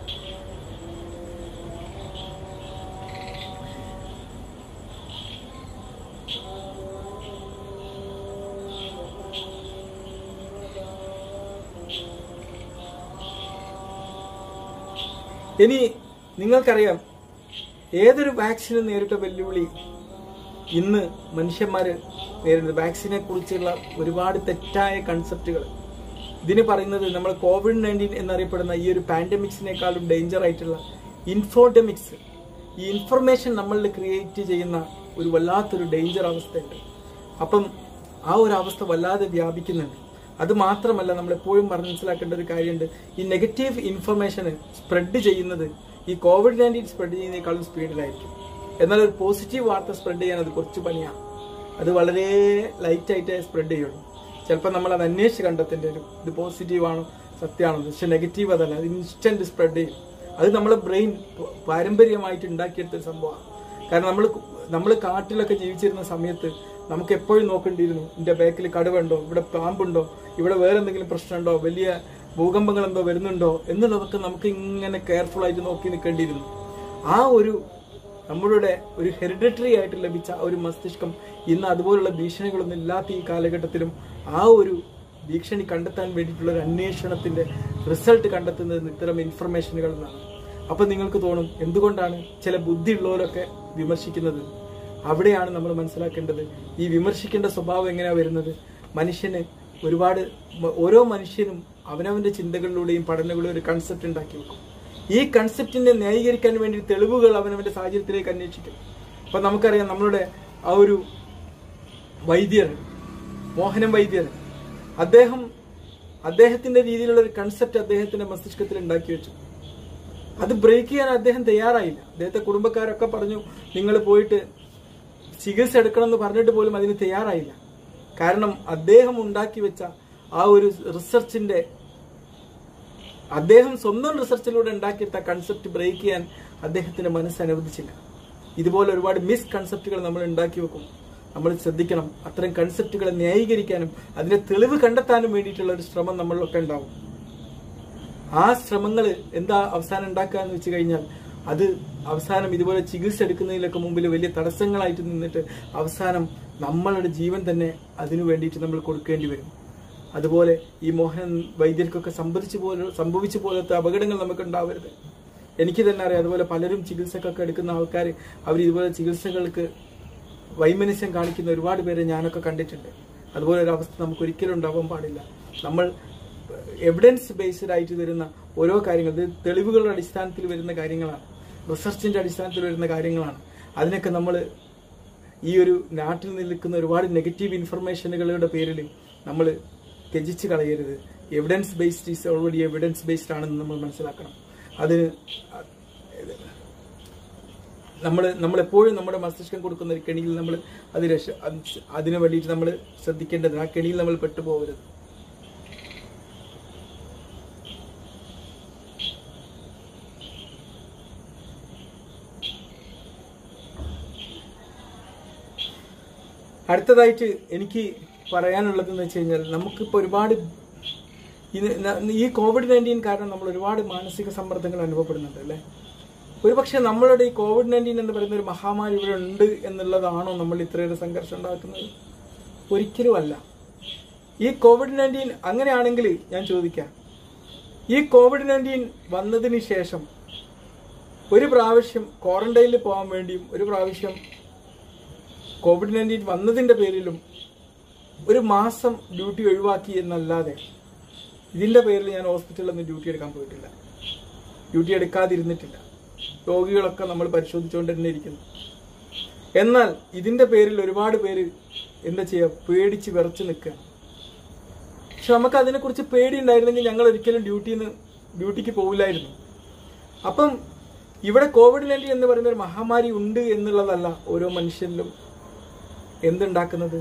ഇനി നിങ്ങൾക്കറിയാം ഏതൊരു വാക്സിന് നേരിട്ട വെല്ലുവിളി ഇന്ന് മനുഷ്യന്മാര് നേരിടുന്നത് വാക്സിനെ കുറിച്ചുള്ള ഒരുപാട് തെറ്റായ കൺസെപ്റ്റുകൾ ഇതിന് പറയുന്നത് നമ്മൾ കോവിഡ് നയൻറ്റീൻ എന്നറിയപ്പെടുന്ന ഈ ഒരു പാൻഡമിക്സിനേക്കാളും ഡേഞ്ചർ ആയിട്ടുള്ള ഇൻഫോഡമിക്സ് ഈ ഇൻഫർമേഷൻ നമ്മളിൽ ക്രിയേറ്റ് ചെയ്യുന്ന ഒരു വല്ലാത്തൊരു ഡേഞ്ചർ അവസ്ഥയുണ്ട് അപ്പം ആ ഒരു അവസ്ഥ വല്ലാതെ വ്യാപിക്കുന്നുണ്ട് അത് മാത്രമല്ല നമ്മൾ എപ്പോഴും മനസ്സിലാക്കേണ്ട ഒരു കാര്യമുണ്ട് ഈ നെഗറ്റീവ് ഇൻഫർമേഷന് സ്പ്രെഡ് ചെയ്യുന്നത് ഈ കോവിഡ് നയൻറ്റീൻ സ്പ്രെഡ് ചെയ്യുന്നതിനേക്കാളും സ്പീഡിലായിരിക്കും എന്നാൽ ഒരു പോസിറ്റീവ് വാർത്ത സ്പ്രെഡ് ചെയ്യാൻ അത് കുറച്ച് പണിയാണ് അത് വളരെ ലൈറ്റ് ആയിട്ടേ സ്പ്രെഡ് ചെയ്യുള്ളൂ ചിലപ്പോൾ നമ്മൾ അത് അന്വേഷിച്ച് കണ്ടെത്തേണ്ടി വരും ഇത് പോസിറ്റീവ് ആണോ സത്യമാണോ പക്ഷെ നെഗറ്റീവ് അതല്ല അത് ഇൻസ്റ്റന്റ് സ്പ്രെഡ് ചെയ്യും അത് നമ്മുടെ ബ്രെയിൻ പാരമ്പര്യമായിട്ട് ഉണ്ടാക്കിയെടുത്ത ഒരു സംഭവമാണ് കാരണം നമ്മൾ നമ്മൾ കാട്ടിലൊക്കെ ജീവിച്ചിരുന്ന സമയത്ത് നമുക്ക് എപ്പോഴും നോക്കേണ്ടിയിരുന്നു ഇതിന്റെ ബാക്കിൽ കടുവുണ്ടോ ഇവിടെ പാമ്പുണ്ടോ ഇവിടെ വേറെ എന്തെങ്കിലും പ്രശ്നമുണ്ടോ വലിയ ഭൂകമ്പങ്ങൾ എന്തോ വരുന്നുണ്ടോ എന്നുള്ളതൊക്കെ നമുക്ക് ഇങ്ങനെ കെയർഫുൾ ആയിട്ട് നോക്കി നിൽക്കേണ്ടിയിരുന്നു ആ ഒരു നമ്മളുടെ ഒരു ഹെറിഡിറ്ററി ആയിട്ട് ലഭിച്ച ആ ഒരു മസ്തിഷ്കം ഇന്ന് അതുപോലുള്ള ഭീഷണികളൊന്നും ഇല്ലാത്ത ഈ കാലഘട്ടത്തിലും ആ ഒരു ഭീഷണി കണ്ടെത്താൻ വേണ്ടിയിട്ടുള്ള ഒരു അന്വേഷണത്തിന്റെ റിസൾട്ട് കണ്ടെത്തുന്നത് ഇത്തരം ഇൻഫർമേഷനുകൾ നിന്നാണ് അപ്പൊ നിങ്ങൾക്ക് തോന്നും എന്തുകൊണ്ടാണ് ചില ബുദ്ധിയുള്ളവരൊക്കെ വിമർശിക്കുന്നത് അവിടെയാണ് നമ്മൾ മനസ്സിലാക്കേണ്ടത് ഈ വിമർശിക്കേണ്ട സ്വഭാവം എങ്ങനെയാ വരുന്നത് മനുഷ്യന് ഒരുപാട് മ- ഓരോ മനുഷ്യനും അവനവന്റെ ചിന്തകളിലൂടെയും പഠനങ്ങളിലൂടെയും ഒരു കൺസെപ്റ്റ് ഉണ്ടാക്കി വെക്കും ഈ കൺസെപ്റ്റിനെ ന്യായീകരിക്കാൻ വേണ്ടി തെളിവുകൾ അവനവന്റെ സാഹചര്യത്തിലേക്ക് അന്വേഷിക്കും അപ്പൊ നമുക്കറിയാം നമ്മളുടെ ആ ഒരു വൈദ്യർ മോഹനം വൈദ്യർ അദ്ദേഹം അദ്ദേഹത്തിന്റെ രീതിയിലുള്ള ഒരു കൺസെപ്റ്റ് അദ്ദേഹത്തിന്റെ മസ്തിഷ്കത്തിൽ ഉണ്ടാക്കി വെച്ചു അത് ബ്രേക്ക് ചെയ്യാൻ അദ്ദേഹം തയ്യാറായില്ല അദ്ദേഹത്തെ കുടുംബക്കാരൊക്കെ പറഞ്ഞു നിങ്ങൾ പോയിട്ട് ചികിത്സ എടുക്കണം എന്ന് പറഞ്ഞിട്ട് പോലും അതിന് തയ്യാറായില്ല കാരണം അദ്ദേഹം ഉണ്ടാക്കി വെച്ച ആ ഒരു റിസർച്ചിന്റെ അദ്ദേഹം സ്വന്തം റിസർച്ചിലൂടെ ഉണ്ടാക്കിയെടുത്ത കൺസെപ്റ്റ് ബ്രേക്ക് ചെയ്യാൻ അദ്ദേഹത്തിന്റെ മനസ്സ് അനുവദിച്ചില്ല ഇതുപോലെ ഒരുപാട് മിസ് കൺസെപ്റ്റുകൾ നമ്മൾ ഉണ്ടാക്കി വെക്കും നമ്മൾ ശ്രദ്ധിക്കണം അത്തരം കൺസെപ്റ്റുകളെ ന്യായീകരിക്കാനും അതിന്റെ തെളിവ് കണ്ടെത്താനും വേണ്ടിയിട്ടുള്ള ഒരു ശ്രമം നമ്മളിലൊക്കെ ഉണ്ടാവും ആ ശ്രമങ്ങൾ എന്താ അവസാനം ഉണ്ടാക്കുക എന്ന് വെച്ച് കഴിഞ്ഞാൽ അത് അവസാനം ഇതുപോലെ ചികിത്സ എടുക്കുന്നതിലൊക്കെ മുമ്പിൽ വലിയ തടസ്സങ്ങളായിട്ട് നിന്നിട്ട് അവസാനം നമ്മളുടെ ജീവൻ തന്നെ അതിനു വേണ്ടിയിട്ട് നമ്മൾ കൊടുക്കേണ്ടി വരും അതുപോലെ ഈ മോഹൻ വൈദ്യർക്കൊക്കെ സംഭവിച്ചു പോലെ സംഭവിച്ചു പോലത്തെ അപകടങ്ങൾ നമുക്ക് ഉണ്ടാവരുത് എനിക്ക് തന്നെ അറിയാം അതുപോലെ പലരും ചികിത്സക്കൊക്കെ എടുക്കുന്ന ആൾക്കാർ അവർ ഇതുപോലെ ചികിത്സകൾക്ക് വൈമനസ്യം കാണിക്കുന്ന ഒരുപാട് പേരെ ഞാനൊക്കെ കണ്ടിട്ടുണ്ട് അതുപോലെ ഒരു അവസ്ഥ നമുക്ക് ഒരിക്കലും ഉണ്ടാവാൻ പാടില്ല നമ്മൾ എവിഡൻസ് ബേസ്ഡ് ആയിട്ട് വരുന്ന ഓരോ കാര്യങ്ങൾ ഇത് തെളിവുകളുടെ അടിസ്ഥാനത്തിൽ വരുന്ന കാര്യങ്ങളാണ് റിസർച്ചിന്റെ അടിസ്ഥാനത്തിൽ വരുന്ന കാര്യങ്ങളാണ് അതിനൊക്കെ നമ്മൾ ഈ ഒരു നാട്ടിൽ നിൽക്കുന്ന ഒരുപാട് നെഗറ്റീവ് ഇൻഫർമേഷനുകളുടെ പേരിൽ നമ്മൾ ത്യജിച്ച് കളയരുത് evidence based is already evidence based ആണെന്ന് നമ്മൾ മനസ്സിലാക്കണം അതിന് നമ്മൾ നമ്മളെപ്പോഴും നമ്മുടെ മസ്തിഷ്കം കൊടുക്കുന്ന ഒരു കെണിയിൽ നമ്മൾ അത് രക്ഷ അത് അതിന് വേണ്ടിയിട്ട് നമ്മൾ ശ്രദ്ധിക്കേണ്ടത് ആ കെണിയിൽ നമ്മൾ പെട്ടുപോകരുത് അടുത്തതായിട്ട് എനിക്ക് പറയാനുള്ളത് എന്ന് വെച്ച് കഴിഞ്ഞാൽ നമുക്കിപ്പോൾ ഒരുപാട് ഇത് ന- ഈ കോവിഡ് നയൻറ്റീൻ കാരണം നമ്മൾ ഒരുപാട് മാനസിക സമ്മർദ്ദങ്ങൾ അനുഭവപ്പെടുന്നുണ്ട് അല്ലേ ഒരുപക്ഷെ നമ്മളുടെ ഈ കോവിഡ് നയൻറ്റീൻ എന്ന് പറയുന്ന ഒരു മഹാമാരി ഇവിടെ ഉണ്ട് എന്നുള്ളതാണോ നമ്മൾ ഇത്രയേറെ സംഘർഷം ഉണ്ടാക്കുന്നത് ഒരിക്കലും അല്ല ഈ കോവിഡ് നയൻറ്റീൻ അങ്ങനെയാണെങ്കിൽ ഞാൻ ചോദിക്കാം ഈ കോവിഡ് നയൻറ്റീൻ വന്നതിന് ശേഷം ഒരു പ്രാവശ്യം ക്വാറന്റൈനിൽ പോകാൻ വേണ്ടിയും ഒരു പ്രാവശ്യം കോവിഡ് നയൻറ്റീൻ വന്നതിന്റെ പേരിലും ഒരു മാസം ഡ്യൂട്ടി ഒഴിവാക്കി എന്നല്ലാതെ ഇതിന്റെ പേരിൽ ഞാൻ ഹോസ്പിറ്റലിൽ നിന്ന് ഡ്യൂട്ടി എടുക്കാൻ പോയിട്ടില്ല ഡ്യൂട്ടി എടുക്കാതിരുന്നിട്ടില്ല രോഗികളൊക്കെ നമ്മൾ പരിശോധിച്ചുകൊണ്ട് തന്നെ ഇരിക്കുന്നു എന്നാൽ ഇതിന്റെ പേരിൽ ഒരുപാട് പേര് എന്താ ചെയ്യുക പേടിച്ച് വിറച്ച് നിൽക്കുക പക്ഷെ നമുക്ക് അതിനെക്കുറിച്ച് പേടി ഉണ്ടായിരുന്നെങ്കിൽ ഞങ്ങൾ ഒരിക്കലും ഡ്യൂട്ടിയിൽ നിന്ന് ഡ്യൂട്ടിക്ക് പോവില്ലായിരുന്നു അപ്പം ഇവിടെ കോവിഡ് നയൻറ്റീൻ എന്ന് പറയുന്ന ഒരു മഹാമാരി ഉണ്ട് എന്നുള്ളതല്ല ഓരോ മനുഷ്യനിലും എന്തുണ്ടാക്കുന്നത്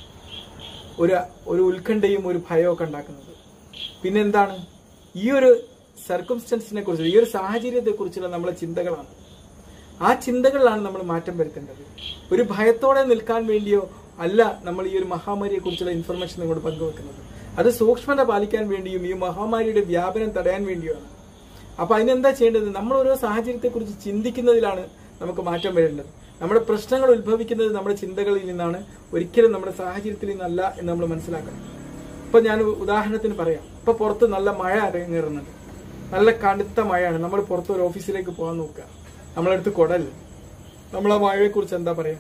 ഒരു ഒരു ഉത്കണ്ഠയും ഒരു ഭയവും ഒക്കെ ഉണ്ടാക്കുന്നത് പിന്നെ എന്താണ് ഈ ഒരു സർക്കംസ്റ്റൻസിനെ കുറിച്ച് ഈ ഒരു സാഹചര്യത്തെ കുറിച്ചുള്ള നമ്മളെ ചിന്തകളാണ് ആ ചിന്തകളിലാണ് നമ്മൾ മാറ്റം വരുത്തേണ്ടത് ഒരു ഭയത്തോടെ നിൽക്കാൻ വേണ്ടിയോ അല്ല നമ്മൾ ഈ ഒരു മഹാമാരിയെ കുറിച്ചുള്ള ഇൻഫർമേഷൻ നിങ്ങളോട് പങ്കുവെക്കുന്നത് അത് സൂക്ഷ്മത പാലിക്കാൻ വേണ്ടിയും ഈ മഹാമാരിയുടെ വ്യാപനം തടയാൻ വേണ്ടിയുമാണ് അപ്പൊ അതിനെന്താ ചെയ്യേണ്ടത് നമ്മൾ ഓരോ സാഹചര്യത്തെ കുറിച്ച് ചിന്തിക്കുന്നതിലാണ് നമുക്ക് മാറ്റം വരേണ്ടത് നമ്മുടെ പ്രശ്നങ്ങൾ ഉത്ഭവിക്കുന്നത് നമ്മുടെ ചിന്തകളിൽ നിന്നാണ് ഒരിക്കലും നമ്മുടെ സാഹചര്യത്തിൽ നിന്നല്ല എന്ന് നമ്മൾ മനസ്സിലാക്കണം ഇപ്പൊ ഞാൻ ഉദാഹരണത്തിന് പറയാം ഇപ്പൊ പുറത്ത് നല്ല മഴ അരങ്ങേറുന്നുണ്ട് നല്ല കടുത്ത മഴയാണ് നമ്മൾ പുറത്ത് ഒരു ഓഫീസിലേക്ക് പോകാൻ നോക്കുക നമ്മളടുത്ത് കുടല് നമ്മൾ ആ മഴയെ കുറിച്ച് എന്താ പറയാ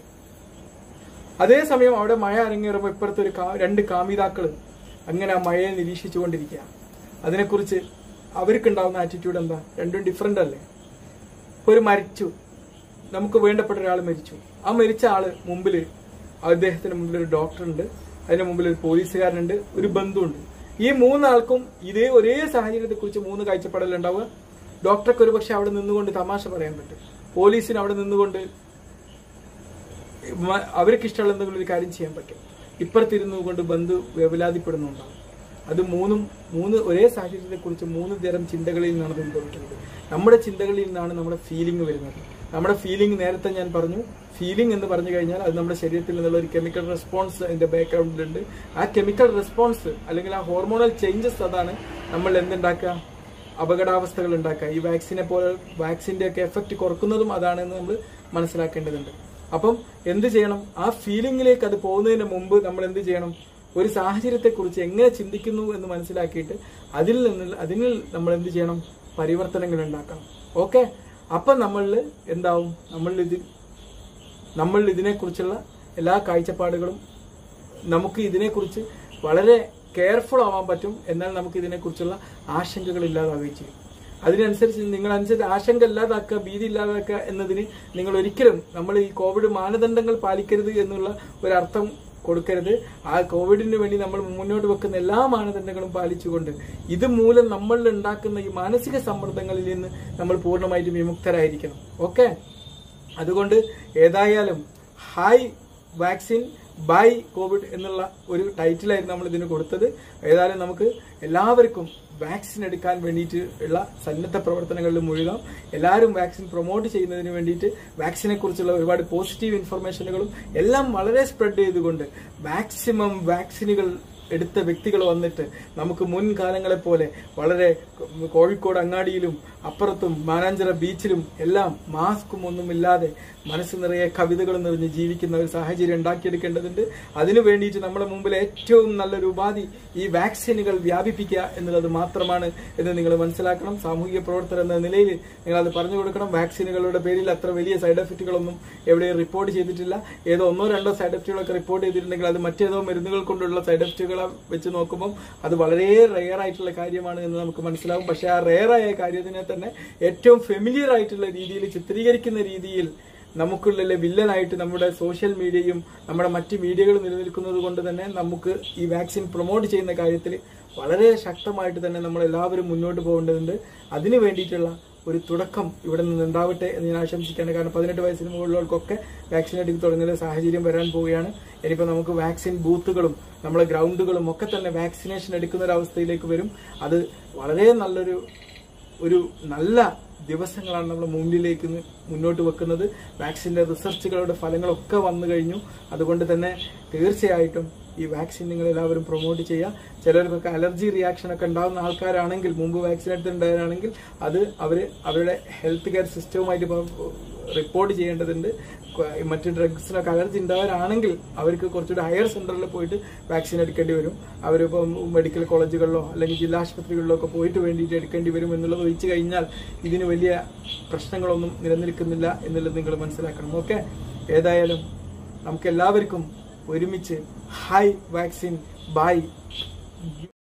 അതേസമയം അവിടെ മഴ അരങ്ങേറുമ്പോൾ ഇപ്പുറത്ത് ഒരു കാ- രണ്ട് കാമിതാക്കള് അങ്ങനെ ആ മഴയെ നിരീക്ഷിച്ചുകൊണ്ടിരിക്കുക അതിനെക്കുറിച്ച് അവർക്കുണ്ടാവുന്ന ആറ്റിറ്റ്യൂഡ് എന്താ രണ്ടും ഡിഫറെന്റ് അല്ലേ ഇപ്പൊ ഒരു മരിച്ചു നമുക്ക് വേണ്ടപ്പെട്ട ഒരാൾ മരിച്ചു ആ മരിച്ച ആള് മുമ്പിൽ അദ്ദേഹത്തിന് മുമ്പിൽ ഒരു ഡോക്ടർ ഉണ്ട് അതിന് മുമ്പിൽ ഒരു പോലീസുകാരനുണ്ട് ഒരു ബന്ധുവുണ്ട് ഈ മൂന്നാൾക്കും ഇതേ ഒരേ സാഹചര്യത്തെ കുറിച്ച് മൂന്ന് കാഴ്ചപ്പാടലുണ്ടാവുക ഡോക്ടർക്ക് ഒരു പക്ഷെ അവിടെ നിന്നുകൊണ്ട് തമാശ പറയാൻ പറ്റും പോലീസിന് അവിടെ നിന്നുകൊണ്ട് മ- അവർക്ക് ഇഷ്ടമുള്ള എന്തെങ്കിലും ഒരു കാര്യം ചെയ്യാൻ പറ്റും ഇപ്പുറത്തിരുന്നു കൊണ്ട് ബന്ധു വേവലാതിപ്പെടുന്നുണ്ടാവും അത് മൂന്നും മൂന്ന് ഒരേ സാഹചര്യത്തെ കുറിച്ച് മൂന്ന് തരം ചിന്തകളിൽ നിന്നാണ് ഇത് ഉത്ഭവിക്കുന്നത് നമ്മുടെ ചിന്തകളിൽ നിന്നാണ് നമ്മുടെ ഫീലിംഗ് വരുന്നത് നമ്മുടെ ഫീലിംഗ് നേരത്തെ ഞാൻ പറഞ്ഞു ഫീലിംഗ് എന്ന് പറഞ്ഞു കഴിഞ്ഞാൽ അത് നമ്മുടെ ശരീരത്തിൽ നിന്നുള്ള ഒരു കെമിക്കൽ റെസ്പോൺസ് അതിന്റെ ബാക്ക്ഗ്രൗണ്ടിലുണ്ട് ആ കെമിക്കൽ റെസ്പോൺസ് അല്ലെങ്കിൽ ആ ഹോർമോണൽ ചേഞ്ചസ് അതാണ് നമ്മൾ എന്തുണ്ടാക്കുക അപകടാവസ്ഥകൾ ഉണ്ടാക്കുക ഈ വാക്സിനെ പോലെ വാക്സിന്റെ ഒക്കെ എഫക്റ്റ് കുറക്കുന്നതും അതാണെന്ന് നമ്മൾ മനസ്സിലാക്കേണ്ടതുണ്ട് അപ്പം എന്ത് ചെയ്യണം ആ ഫീലിംഗിലേക്ക് അത് പോകുന്നതിന് മുമ്പ് നമ്മൾ എന്ത് ചെയ്യണം ഒരു സാഹചര്യത്തെക്കുറിച്ച് എങ്ങനെ ചിന്തിക്കുന്നു എന്ന് മനസ്സിലാക്കിയിട്ട് അതിൽ നിന്ന് അതിൽ നമ്മൾ എന്ത് ചെയ്യണം പരിവർത്തനങ്ങൾ ഉണ്ടാക്കണം ഓക്കെ അപ്പം നമ്മളിൽ എന്താവും നമ്മളിൽ ഇത് നമ്മൾ ഇതിനെക്കുറിച്ചുള്ള എല്ലാ കാഴ്ചപ്പാടുകളും നമുക്ക് ഇതിനെക്കുറിച്ച് വളരെ കെയർഫുൾ ആവാൻ പറ്റും എന്നാൽ നമുക്ക് ഇതിനെക്കുറിച്ചുള്ള ആശങ്കകൾ ഇല്ലാതാവുകയും ചെയ്യും അതിനനുസരിച്ച് നിങ്ങൾ അനുസരിച്ച് ആശങ്ക ഇല്ലാതാക്കുക ഭീതി ഇല്ലാതാക്കുക എന്നതിന് നിങ്ങൾ ഒരിക്കലും നമ്മൾ ഈ കോവിഡ് മാനദണ്ഡങ്ങൾ പാലിക്കരുത് എന്നുള്ള ഒരർത്ഥം കൊടുക്കരുത് ആ കോവിഡിന് വേണ്ടി നമ്മൾ മുന്നോട്ട് വെക്കുന്ന എല്ലാ മാനദണ്ഡങ്ങളും പാലിച്ചുകൊണ്ട് ഇത് മൂലം നമ്മൾ ഉണ്ടാക്കുന്ന ഈ മാനസിക സമ്മർദ്ദങ്ങളിൽ നിന്ന് നമ്മൾ പൂർണ്ണമായിട്ടും വിമുക്തരായിരിക്കണം ഓക്കെ അതുകൊണ്ട് ഏതായാലും ഹായ് വാക്സിൻ ബൈ കോവിഡ് എന്നുള്ള ഒരു ടൈറ്റിലായിരുന്നു നമ്മൾ ഇതിന് കൊടുത്തത് ഏതായാലും നമുക്ക് എല്ലാവർക്കും വാക്സിൻ എടുക്കാൻ വേണ്ടിയിട്ട് ഉള്ള സന്നദ്ധ പ്രവർത്തനങ്ങളിൽ മുഴുകാം എല്ലാവരും വാക്സിൻ പ്രൊമോട്ട് ചെയ്യുന്നതിന് വേണ്ടിയിട്ട് വാക്സിനെ കുറിച്ചുള്ള ഒരുപാട് പോസിറ്റീവ് ഇൻഫർമേഷനുകളും എല്ലാം വളരെ സ്പ്രെഡ് ചെയ്തുകൊണ്ട് മാക്സിമം വാക്സിനുകൾ എടുത്ത വ്യക്തികൾ വന്നിട്ട് നമുക്ക് മുൻകാലങ്ങളെ പോലെ വളരെ കോഴിക്കോട് അങ്ങാടിയിലും അപ്പുറത്തും മാനാഞ്ചിറ ബീച്ചിലും എല്ലാം മാസ്കും ഒന്നുമില്ലാതെ മനസ്സ് നിറയെ കവിതകൾ നിറഞ്ഞ് ജീവിക്കുന്ന ഒരു സാഹചര്യം ഉണ്ടാക്കിയെടുക്കേണ്ടതുണ്ട് അതിനു വേണ്ടിയിട്ട് നമ്മുടെ മുമ്പിൽ ഏറ്റവും നല്ലൊരു ഉപാധി ഈ വാക്സിനുകൾ വ്യാപിപ്പിക്കുക എന്നുള്ളത് മാത്രമാണ് എന്ന് നിങ്ങൾ മനസ്സിലാക്കണം സാമൂഹിക പ്രവർത്തകർ എന്ന നിലയിൽ നിങ്ങൾ അത് പറഞ്ഞു കൊടുക്കണം വാക്സിനുകളുടെ പേരിൽ അത്ര വലിയ സൈഡ് എഫക്റ്റുകളൊന്നും എവിടെയും റിപ്പോർട്ട് ചെയ്തിട്ടില്ല ഏതോ ഒന്നോ രണ്ടോ സൈഡ് എഫക്റ്റുകളൊക്കെ റിപ്പോർട്ട് ചെയ്തിട്ടുണ്ടെങ്കിൽ അത് മറ്റേതോ മരുന്നുകൾ കൊണ്ടുള്ള സൈഡ് എഫക്റ്റുകളെ വെച്ച് നോക്കുമ്പോൾ അത് വളരെ റെയർ ആയിട്ടുള്ള കാര്യമാണ് എന്ന് നമുക്ക് മനസ്സിലാവും പക്ഷേ ആ റെയർ ആയ കാര്യത്തിനെ തന്നെ ഏറ്റവും ഫെമിലിയർ ആയിട്ടുള്ള രീതിയിൽ ചിത്രീകരിക്കുന്ന രീതിയിൽ നമുക്കുള്ളിലെ വില്ലനായിട്ട് നമ്മുടെ സോഷ്യൽ മീഡിയയും നമ്മുടെ മറ്റ് മീഡിയകളും നിലനിൽക്കുന്നത് കൊണ്ട് തന്നെ നമുക്ക് ഈ വാക്സിൻ പ്രൊമോട്ട് ചെയ്യുന്ന കാര്യത്തിൽ വളരെ ശക്തമായിട്ട് തന്നെ നമ്മൾ എല്ലാവരും മുന്നോട്ട് പോകേണ്ടതുണ്ട് അതിനു വേണ്ടിയിട്ടുള്ള ഒരു തുടക്കം ഇവിടെ നിന്ന് ഉണ്ടാവട്ടെ എന്ന് ഞാൻ ആശംസിക്കുകയാണ് കാരണം പതിനെട്ട് വയസ്സിന് മുകളിലുള്ളവർക്കൊക്കെ വാക്സിൻ എടുത്ത് തുടങ്ങുന്ന ഒരു സാഹചര്യം വരാൻ പോവുകയാണ് ഇനിയിപ്പോൾ നമുക്ക് വാക്സിൻ ബൂത്തുകളും നമ്മളെ ഗ്രൗണ്ടുകളും ഒക്കെ തന്നെ വാക്സിനേഷൻ എടുക്കുന്ന ഒരു അവസ്ഥയിലേക്ക് വരും അത് വളരെ നല്ലൊരു ഒരു നല്ല ദിവസങ്ങളാണ് നമ്മൾ മുന്നിലേക്ക് നി- മുന്നോട്ട് വെക്കുന്നത് വാക്സിൻ്റെ റിസർച്ചുകളുടെ ഫലങ്ങളൊക്കെ വന്നു കഴിഞ്ഞു അതുകൊണ്ട് തന്നെ തീർച്ചയായിട്ടും ഈ വാക്സിൻ നിങ്ങൾ എല്ലാവരും പ്രൊമോട്ട് ചെയ്യുക ചിലർക്കൊക്കെ അലർജി റിയാക്ഷൻ ഒക്കെ ഉണ്ടാകുന്ന ആൾക്കാരാണെങ്കിൽ മുമ്പ് വാക്സിൻ എടുത്തിട്ടുണ്ടായതാണെങ്കിൽ അത് അവർ അവരുടെ ഹെൽത്ത് കെയർ സിസ്റ്റവുമായിട്ട് റിപ്പോർട്ട് ചെയ്യേണ്ടതുണ്ട് ക- മറ്റ് ഡ്രഗ്സിനൊക്കെ അലർജി ഉണ്ടായവരാണെങ്കിൽ അവർക്ക് കുറച്ചുകൂടി ഹയർ സെന്ററിൽ പോയിട്ട് വാക്സിൻ എടുക്കേണ്ടി വരും അവരിപ്പം മെഡിക്കൽ കോളേജുകളിലോ അല്ലെങ്കിൽ ജില്ലാ ആശുപത്രികളിലോ ഒക്കെ പോയിട്ട് വേണ്ടിയിട്ട് എടുക്കേണ്ടി വരും എന്നുള്ളത് ഒഴിച്ചു കഴിഞ്ഞാൽ ഇതിന് വലിയ പ്രശ്നങ്ങളൊന്നും നിലനിൽക്കുന്നില്ല എന്നുള്ളത് നിങ്ങൾ മനസ്സിലാക്കണം ഓക്കെ ഏതായാലും നമുക്ക് എല്ലാവർക്കും ഒരുമിച്ച് ഹൈ വാക്സിൻ ബൈ